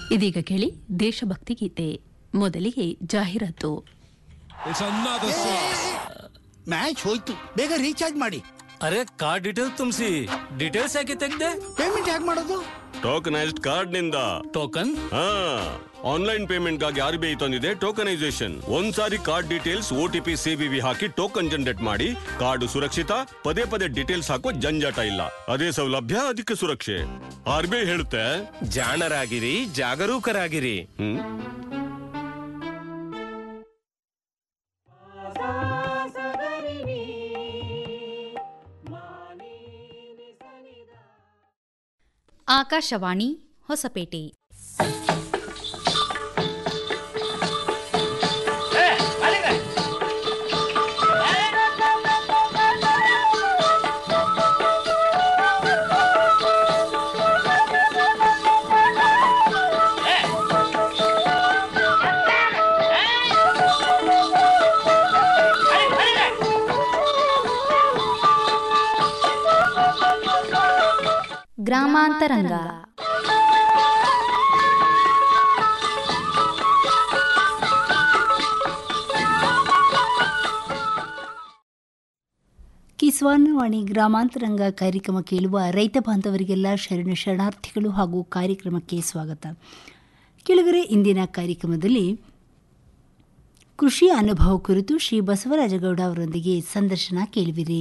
ಇದೀಗ ಕೇಳಿ ದೇಶಭಕ್ತಿ ಗೀತೆ ಮೊದಲಿಗೆ ಜಾಹೀರಾತು It's another song. ಮ್ಯಾಚ್ ಹೋಯ್ತು ಬೇಗ ರೀಚಾರ್ಜ್ ಮಾಡಿ ಅರೆ ಕಾರ್ಡ್ ಡೀಟೇಲ್ಸ್ ತುಂಬಿಸಿ ಡೀಟೇಲ್ಸ್ ಯಾಕೆ ತೆಗ್ದೆ ಪೇಮೆಂಟ್ ಹೇಗೆ ಮಾಡೋದು ಟೋಕನೈಸ್ಡ್ ಕಾರ್ಡ್ ನಿಂದ ಟೋಕನ್ ಹಾ ಆನ್ಲೈನ್ ಪೇಮೆಂಟ್ ಗಾಗಿ ಆರ್ ಬಿ ಐ ತಂದಿದೆ ಟೋಕನೈಸೇಷನ್ ಒಂದ್ಸಾರಿ card details O T P CVV ಹಾಕಿ ಟೋಕನ್ ಜನರೇಟ್ ಮಾಡಿ ಕಾರ್ಡ್ ಸುರಕ್ಷಿತ ಪದೇ ಪದೇ ಡೀಟೇಲ್ಸ್ ಹಾಕೋ ಜಂಜಾಟ ಇಲ್ಲ ಅದೇ ಸೌಲಭ್ಯ ಅದಕ್ಕೆ ಸುರಕ್ಷೆ ಆರ್ ಬಿ ಐ ಹೇಳುತ್ತೆ ಜಾಣರಾಗಿರಿ ಜಾಗರೂಕರಾಗಿರಿ ಹ್ಮ್ ಆಕಾಶವಾಣಿ ಹೊಸಪೇಟೆ ಗ್ರಾಮಾಂತರಂಗ ಕಿಸ್ವಾನವಾಣಿ ಗ್ರಾಮಾಂತರಂಗ ಕಾರ್ಯಕ್ರಮ ಕೇಳುವ ರೈತ ಬಾಂಧವರಿಗೆಲ್ಲ ಶರಣ ಶರಣಾರ್ಥಿಗಳು ಹಾಗೂ ಕಾರ್ಯಕ್ರಮಕ್ಕೆ ಸ್ವಾಗತ ಕೆಳಗರೆ ಇಂದಿನ ಕಾರ್ಯಕ್ರಮದಲ್ಲಿ ಕೃಷಿ ಅನುಭವ ಕುರಿತು ಶ್ರೀ ಬಸವರಾಜಗೌಡ ಅವರೊಂದಿಗೆ ಸಂದರ್ಶನ ಕೇಳುವಿರಿ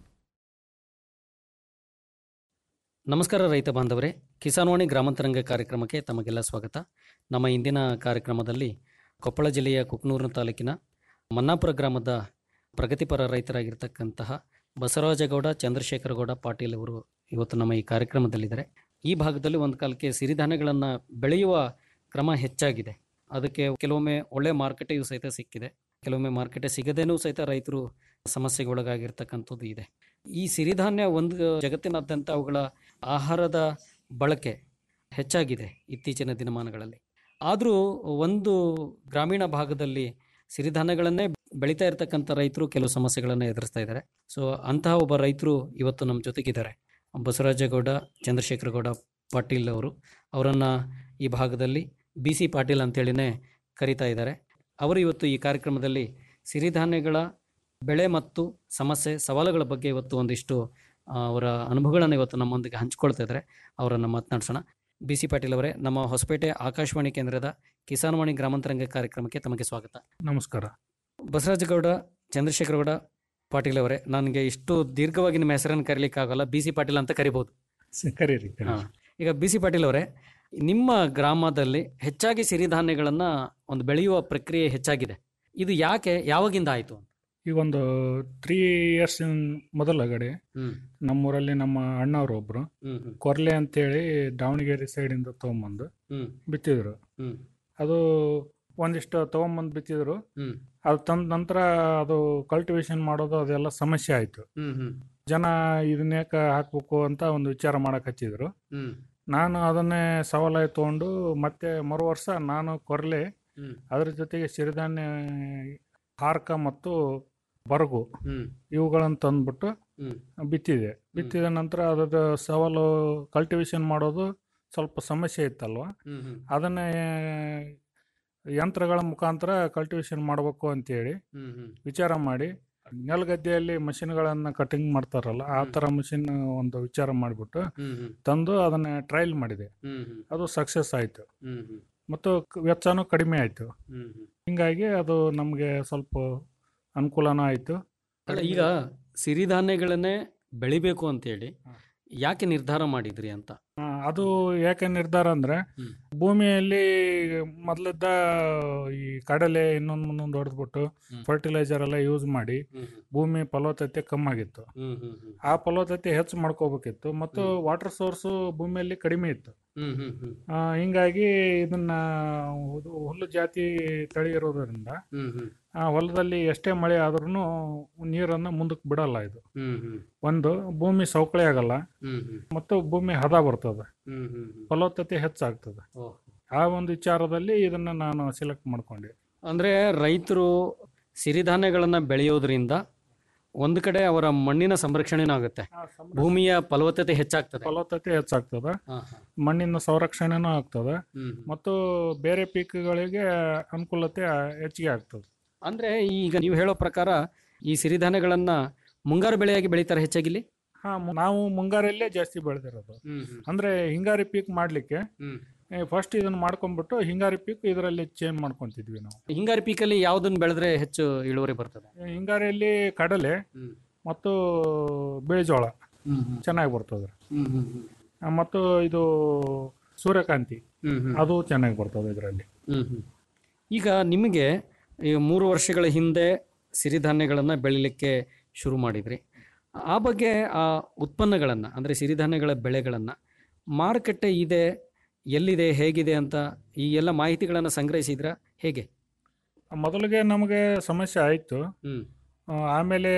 ನಮಸ್ಕಾರ ರೈತ ಬಾಂಧವರೇ ಕಿಸಾನ್ವಾಣಿ ಗ್ರಾಮಾಂತರಂಗ ಕಾರ್ಯಕ್ರಮಕ್ಕೆ ತಮಗೆಲ್ಲ ಸ್ವಾಗತ ನಮ್ಮ ಇಂದಿನ ಕಾರ್ಯಕ್ರಮದಲ್ಲಿ ಕೊಪ್ಪಳ ಜಿಲ್ಲೆಯ ಕುಕ್ನೂರು ತಾಲೂಕಿನ ಮನ್ನಾಪುರ ಗ್ರಾಮದ ಪ್ರಗತಿಪರ ರೈತರಾಗಿರ್ತಕ್ಕಂತಹ ಬಸವರಾಜಗೌಡ ಚಂದ್ರಶೇಖರಗೌಡ ಪಾಟೀಲ್ ಅವರು ಇವತ್ತು ನಮ್ಮ ಈ ಕಾರ್ಯಕ್ರಮದಲ್ಲಿದ್ದಾರೆ ಈ ಭಾಗದಲ್ಲಿ ಒಂದು ಕಾಲಕ್ಕೆ ಸಿರಿಧಾನ್ಯಗಳನ್ನು ಬೆಳೆಯುವ ಕ್ರಮ ಹೆಚ್ಚಾಗಿದೆ ಅದಕ್ಕೆ ಕೆಲವೊಮ್ಮೆ ಒಳ್ಳೆ ಮಾರುಕಟ್ಟೆಯೂ ಸಹಿತ ಸಿಕ್ಕಿದೆ ಕೆಲವೊಮ್ಮೆ ಮಾರುಕಟ್ಟೆ ಸಿಗದೇನೂ ಸಹಿತ ರೈತರು ಸಮಸ್ಯೆಗೆ ಒಳಗಾಗಿರ್ತಕ್ಕಂಥದ್ದು ಇದೆ ಈ ಸಿರಿಧಾನ್ಯ ಒಂದು ಜಗತ್ತಿನಾದ್ಯಂತ ಅವುಗಳ ಆಹಾರದ ಬಳಕೆ ಹೆಚ್ಚಾಗಿದೆ ಇತ್ತೀಚಿನ ದಿನಮಾನಗಳಲ್ಲಿ ಆದರೂ ಒಂದು ಗ್ರಾಮೀಣ ಭಾಗದಲ್ಲಿ ಸಿರಿಧಾನ್ಯಗಳನ್ನೇ ಬೆಳೀತಾ ಇರತಕ್ಕಂಥ ರೈತರು ಕೆಲವು ಸಮಸ್ಯೆಗಳನ್ನು ಎದುರಿಸ್ತಾ ಇದ್ದಾರೆ ಸೊ ಅಂತಹ ಒಬ್ಬ ರೈತರು ಇವತ್ತು ನಮ್ಮ ಜೊತೆಗಿದ್ದಾರೆ ಬಸವರಾಜಗೌಡ ಚಂದ್ರಶೇಖರಗೌಡ ಪಾಟೀಲ್ ಅವರು ಅವರನ್ನು ಈ ಭಾಗದಲ್ಲಿ ಬಿ ಸಿ ಪಾಟೀಲ್ ಅಂತೇಳಿನೇ ಕರೀತಾ ಇದ್ದಾರೆ ಅವರು ಇವತ್ತು ಈ ಕಾರ್ಯಕ್ರಮದಲ್ಲಿ ಸಿರಿಧಾನ್ಯಗಳ ಬೆಳೆ ಮತ್ತು ಸಮಸ್ಯೆ ಸವಾಲುಗಳ ಬಗ್ಗೆ ಇವತ್ತು ಒಂದಿಷ್ಟು ಆ, ಅವರ ಅನುಭವಗಳನ್ನು ಇವತ್ತು ನಮ್ಮೊಂದಿಗೆ ಹಂಚ್ಕೊಳ್ತಾ ಇದ್ದಾರೆ ಅವರನ್ನು ಮಾತನಾಡಿಸೋಣ ಬಿ ಸಿ ಪಾಟೀಲ್ ಅವರೇ ನಮ್ಮ ಹೊಸಪೇಟೆ ಆಕಾಶವಾಣಿ ಕೇಂದ್ರದ ಕಿಸಾನ್ವಾಣಿ ಗ್ರಾಮಾಂತರಂಗ ಕಾರ್ಯಕ್ರಮಕ್ಕೆ ತಮಗೆ ಸ್ವಾಗತ ನಮಸ್ಕಾರ ಬಸವರಾಜಗೌಡ ಚಂದ್ರಶೇಖರಗೌಡ ಪಾಟೀಲ್ ಅವರೇ ನನಗೆ ಇಷ್ಟು ದೀರ್ಘವಾಗಿ ನಿಮ್ಮ ಹೆಸರನ್ನು ಕರೀಲಿಕ್ಕಾಗಲ್ಲ ಬಿ ಸಿ ಪಾಟೀಲ್ ಅಂತ ಕರಿಬೋದು ಸ- ಕರೀರಿ ಕರೀರಿ. ಹಾ. ಈಗ ಬಿ ಸಿ ಪಾಟೀಲ್ ಅವರೇ ನಿಮ್ಮ ಗ್ರಾಮದಲ್ಲಿ ಹೆಚ್ಚಾಗಿ ಸಿರಿಧಾನ್ಯಗಳನ್ನು ಒಂದು ಬೆಳೆಯುವ ಪ್ರಕ್ರಿಯೆ ಹೆಚ್ಚಾಗಿದೆ ಇದು ಯಾಕೆ ಯಾವಾಗಿಂದ ಆಯಿತು ಈಗ ಒಂದು ತ್ರೀ ಇಯರ್ಸ್ ಮೊದಲಗಡೆ ಹ್ಮ್ ನಮ್ಮೂರಲ್ಲಿ ನಮ್ಮ ಅಣ್ಣವ್ರು ಒಬ್ರು ಹ್ಮ್ ಹ್ಮ್ ಕೊರ್ಲೆ ಅಂತೇಳಿ ದಾವಣಗೆರೆ ಸೈಡಿಂದ ತೊಗೊಂಬಂದು ಹ್ಮ್ ಬಿತ್ತಿದ್ರು ಹ್ಮ್ ಅದು ಒಂದಿಷ್ಟು ತೊಗೊಂಬಂದು ಬಿತ್ತಿದ್ರು ಹ್ಮ್ ಅದು ತಂದ ನಂತರ ಅದು ಕಲ್ಟಿವೇಶನ್ ಮಾಡೋದು ಅದೆಲ್ಲ ಸಮಸ್ಯೆ ಆಯಿತು ಹ್ಮ್ ಹ್ಮ್ ಜನ ಇದನ್ನೇಕ ಹಾಕ್ಬೇಕು ಅಂತ ಒಂದು ವಿಚಾರ ಮಾಡಕ್ ಹಚ್ಚಿದ್ರು ಹ್ಮ್ ನಾನು ಅದನ್ನೇ ಸವಾಲಾಗಿ ತೊಗೊಂಡು ಮತ್ತೆ ಮರು ವರ್ಷ ನಾನು ಕೊರ್ಲೆ ಹ್ಮ್ ಅದ್ರ ಜೊತೆಗೆ ಸಿರಿಧಾನ್ಯ ಹಾರ್ಕ ಮತ್ತು ಬರಗು ಹ್ಮ್ ಇವುಗಳನ್ನು ತಂದ್ಬಿಟ್ಟು ಹ್ಮ್ ಬಿತ್ತಿದೆ ಬಿತ್ತಿದ ನಂತರ ಅದ್ರದ್ದು ಸವಾಲು ಕಲ್ಟಿವೇಶನ್ ಮಾಡೋದು ಸ್ವಲ್ಪ ಸಮಸ್ಯೆ ಇತ್ತಲ್ವ ಹ್ಮ್ ಹ್ಮ್ ಅದನ್ನೇ ಯಂತ್ರಗಳ ಮುಖಾಂತರ ಕಲ್ಟಿವೇಶನ್ ಮಾಡಬೇಕು ಅಂತೇಳಿ ಹ್ಮ್ ಹ್ಮ್ ವಿಚಾರ ಮಾಡಿ ನೆಲಗದ್ದೆಯಲ್ಲಿ ಮಷಿನ್ಗಳನ್ನು ಕಟಿಂಗ್ ಮಾಡ್ತಾರಲ್ಲ ಆ ಥರ ಮಷಿನ್ ಒಂದು ವಿಚಾರ ಮಾಡಿಬಿಟ್ಟು ಹ್ಮ್ ಹ್ಮ್ ತಂದು ಅದನ್ನ ಟ್ರಯಲ್ ಮಾಡಿದೆ ಹ್ಮ್ ಹ್ಮ್ ಅದು ಸಕ್ಸಸ್ ಆಯಿತು ಹ್ಮ್ ಹ್ಮ್ ಮತ್ತು ಕ- ವೆಚ್ಚನೂ ಕಡಿಮೆ ಆಯಿತು ಹ್ಮ್ ಹ್ಮ್ ಹಿಂಗಾಗಿ ಅದು ನಮಗೆ ಸ್ವಲ್ಪ ಅನುಕೂಲನೂ ಆಯಿತು ಅಲ್ಲ ಈಗ ಸಿರಿಧಾನ್ಯಗಳನ್ನೇ ಬೆಳಿಬೇಕು ಅಂತೇಳಿ ಯಾಕೆ ನಿರ್ಧಾರ ಮಾಡಿದ್ರಿ ಅಂತ ಆ, ಅದು ಯಾಕೆ ನಿರ್ಧಾರ ಅಂದ್ರೆ ಹ್ಮ್. ಭೂಮಿಯಲ್ಲಿ ಮೊದಲಿದ್ದ ಈ ಕಡಲೆ ಇನ್ನೊಂದು ಮುಂದೊಂದು ಹೊಡೆದ್ಬಿಟ್ಟು ಹ್ಮ್. ಫರ್ಟಿಲೈಸರ್ ಎಲ್ಲ ಯೂಸ್ ಮಾಡಿ ಹ್ಮ್ ಭೂಮಿ ಫಲವತ್ತತೆ ಕಮ್ಮಾಗಿತ್ತು ಹ್ಮ್ ಹ್ಮ್ ಹ್ಮ್ ಆ ಫಲವತ್ತತೆ ಹೆಚ್ಚು ಮಾಡ್ಕೋಬೇಕಿತ್ತು ಮತ್ತು ವಾಟರ್ ಸೋರ್ಸು ಭೂಮಿಯಲ್ಲಿ ಕಡಿಮೆ ಇತ್ತು ಹ್ಮ್ ಹ್ಮ್ ಹ್ಮ್ ಆ, ಹಿಂಗಾಗಿ ಇದನ್ನ ಹುದು- ಹುಲ್ಲು ಜಾತಿ ತಳಿ ಇರೋದ್ರಿಂದ ಹ್ಮ್ ಹ್ಮ್ ಆ ಹೊಲದಲ್ಲಿ ಎಷ್ಟೇ ಮಳೆ ಆದ್ರೂ ನೀರನ್ನು ಮುಂದಕ್ಕೆ ಬಿಡಲ್ಲ ಇದು ಹ್ಮ್ ಹ್ಮ್ ಒಂದು ಭೂಮಿ ಸವಕಳಿ ಆಗಲ್ಲ ಹ್ಮ್ ಹ್ಮ್ ಮತ್ತು ಭೂಮಿ ಹದ ಬರ್ತದೆ ಹ್ಮ್ ಹ್ಮ್ ಹ್ಮ್ ಫಲವತ್ತತೆ ಹೆಚ್ಚಾಗ್ತದೆ ಓಹ್. ಆ ಒಂದು ವಿಚಾರದಲ್ಲಿ ಇದನ್ನ ನಾನು ಸೆಲೆಕ್ಟ್ ಮಾಡ್ಕೊಂಡೆ ಅಂದ್ರೆ ರೈತರು ಸಿರಿಧಾನ್ಯಗಳನ್ನ ಬೆಳೆಯೋದ್ರಿಂದ ಒಂದು ಕಡೆ ಅವರ ಮಣ್ಣಿನ ಸಂರಕ್ಷಣೆನೂ ಆಗುತ್ತೆ ಭೂಮಿಯ ಫಲವತ್ತತೆ ಹೆಚ್ಚಾಗ್ತದೆ ಫಲವತ್ತತೆ ಹೆಚ್ಚಾಗ್ತದೆ ಹಾ, ಹಾ. ಮಣ್ಣಿನ ಸಂರಕ್ಷಣೆನೂ ಆಗ್ತದೆ ಹ್ಮ್. ಮತ್ತು ಬೇರೆ ಪೀಕ್ಗಳಿಗೆ ಅನುಕೂಲತೆ ಹೆಚ್ಚಿಗೆ ಆಗ್ತದೆ ಅಂದ್ರೆ ಈಗ ನೀವು ಹೇಳೋ ಪ್ರಕಾರ ಈ ಸಿರಿಧಾನ್ಯಗಳನ್ನ ಮುಂಗಾರು ಬೆಳೆಯಾಗಿ ಬೆಳೀತಾರೆ ಹೆಚ್ಚಾಗಿಲ್ಲಿ ಹಾ ಮು- ನಾವು ಮುಂಗಾರಲ್ಲೇ ಜಾಸ್ತಿ ಬೆಳೆದಿರೋದು ಅಂದ್ರೆ ಹಿಂಗಾರಿ ಪೀಕ್ ಮಾಡ್ಲಿಕ್ಕೆ ಫಸ್ಟ್ ಇದನ್ನ ಮಾಡ್ಕೊಂಡ್ಬಿಟ್ಟು ಹಿಂಗಾರಿ ಪೀಕ್ ಇದರಲ್ಲಿ ಚೇಂಜ್ ಮಾಡ್ಕೊಂತಿದ್ವಿ ನಾವು ಹಿಂಗಾರಿ ಪೀಕಲ್ಲಿ ಯಾವ್ದನ್ನ ಬೆಳೆದ್ರೆ ಹೆಚ್ಚು ಇಳುವರಿ ಬರ್ತದೆ ಹಿಂಗಾರಿಯಲ್ಲಿ ಕಡಲೆ ಮತ್ತು ಬಿಳಿಜೋಳ ಚೆನ್ನಾಗಿ ಬರ್ತದೆ ಆ, ಮತ್ತು ಇದು ಸೂರ್ಯಕಾಂತಿ ಅದು ಚೆನ್ನಾಗಿ ಬರ್ತದೆ ಇದರಲ್ಲಿ ಹ್ಮ್ ಹ್ಮ್. ಈಗ ನಿಮಗೆ ಈ ಮೂರು ವರ್ಷಗಳ ಹಿಂದೆ ಸಿರಿಧಾನ್ಯಗಳನ್ನು ಬೆಳಿಲಿಕ್ಕೆ ಶುರು ಮಾಡಿದ್ರಿ ಆ ಬಗ್ಗೆ ಆ ಉತ್ಪನ್ನಗಳನ್ನು ಅಂದರೆ ಸಿರಿಧಾನ್ಯಗಳ ಬೆಳೆಗಳನ್ನು ಮಾರುಕಟ್ಟೆ ಇದೆ ಎಲ್ಲಿದೆ ಹೇಗಿದೆ ಅಂತ ಈ ಎಲ್ಲ ಮಾಹಿತಿಗಳನ್ನು ಸಂಗ್ರಹಿಸಿದ್ರ ಹೇಗೆ ಮೊದಲಿಗೆ ನಮಗೆ ಸಮಸ್ಯೆ ಆಯಿತು ಹ್ಮ್. ಆಮೇಲೆ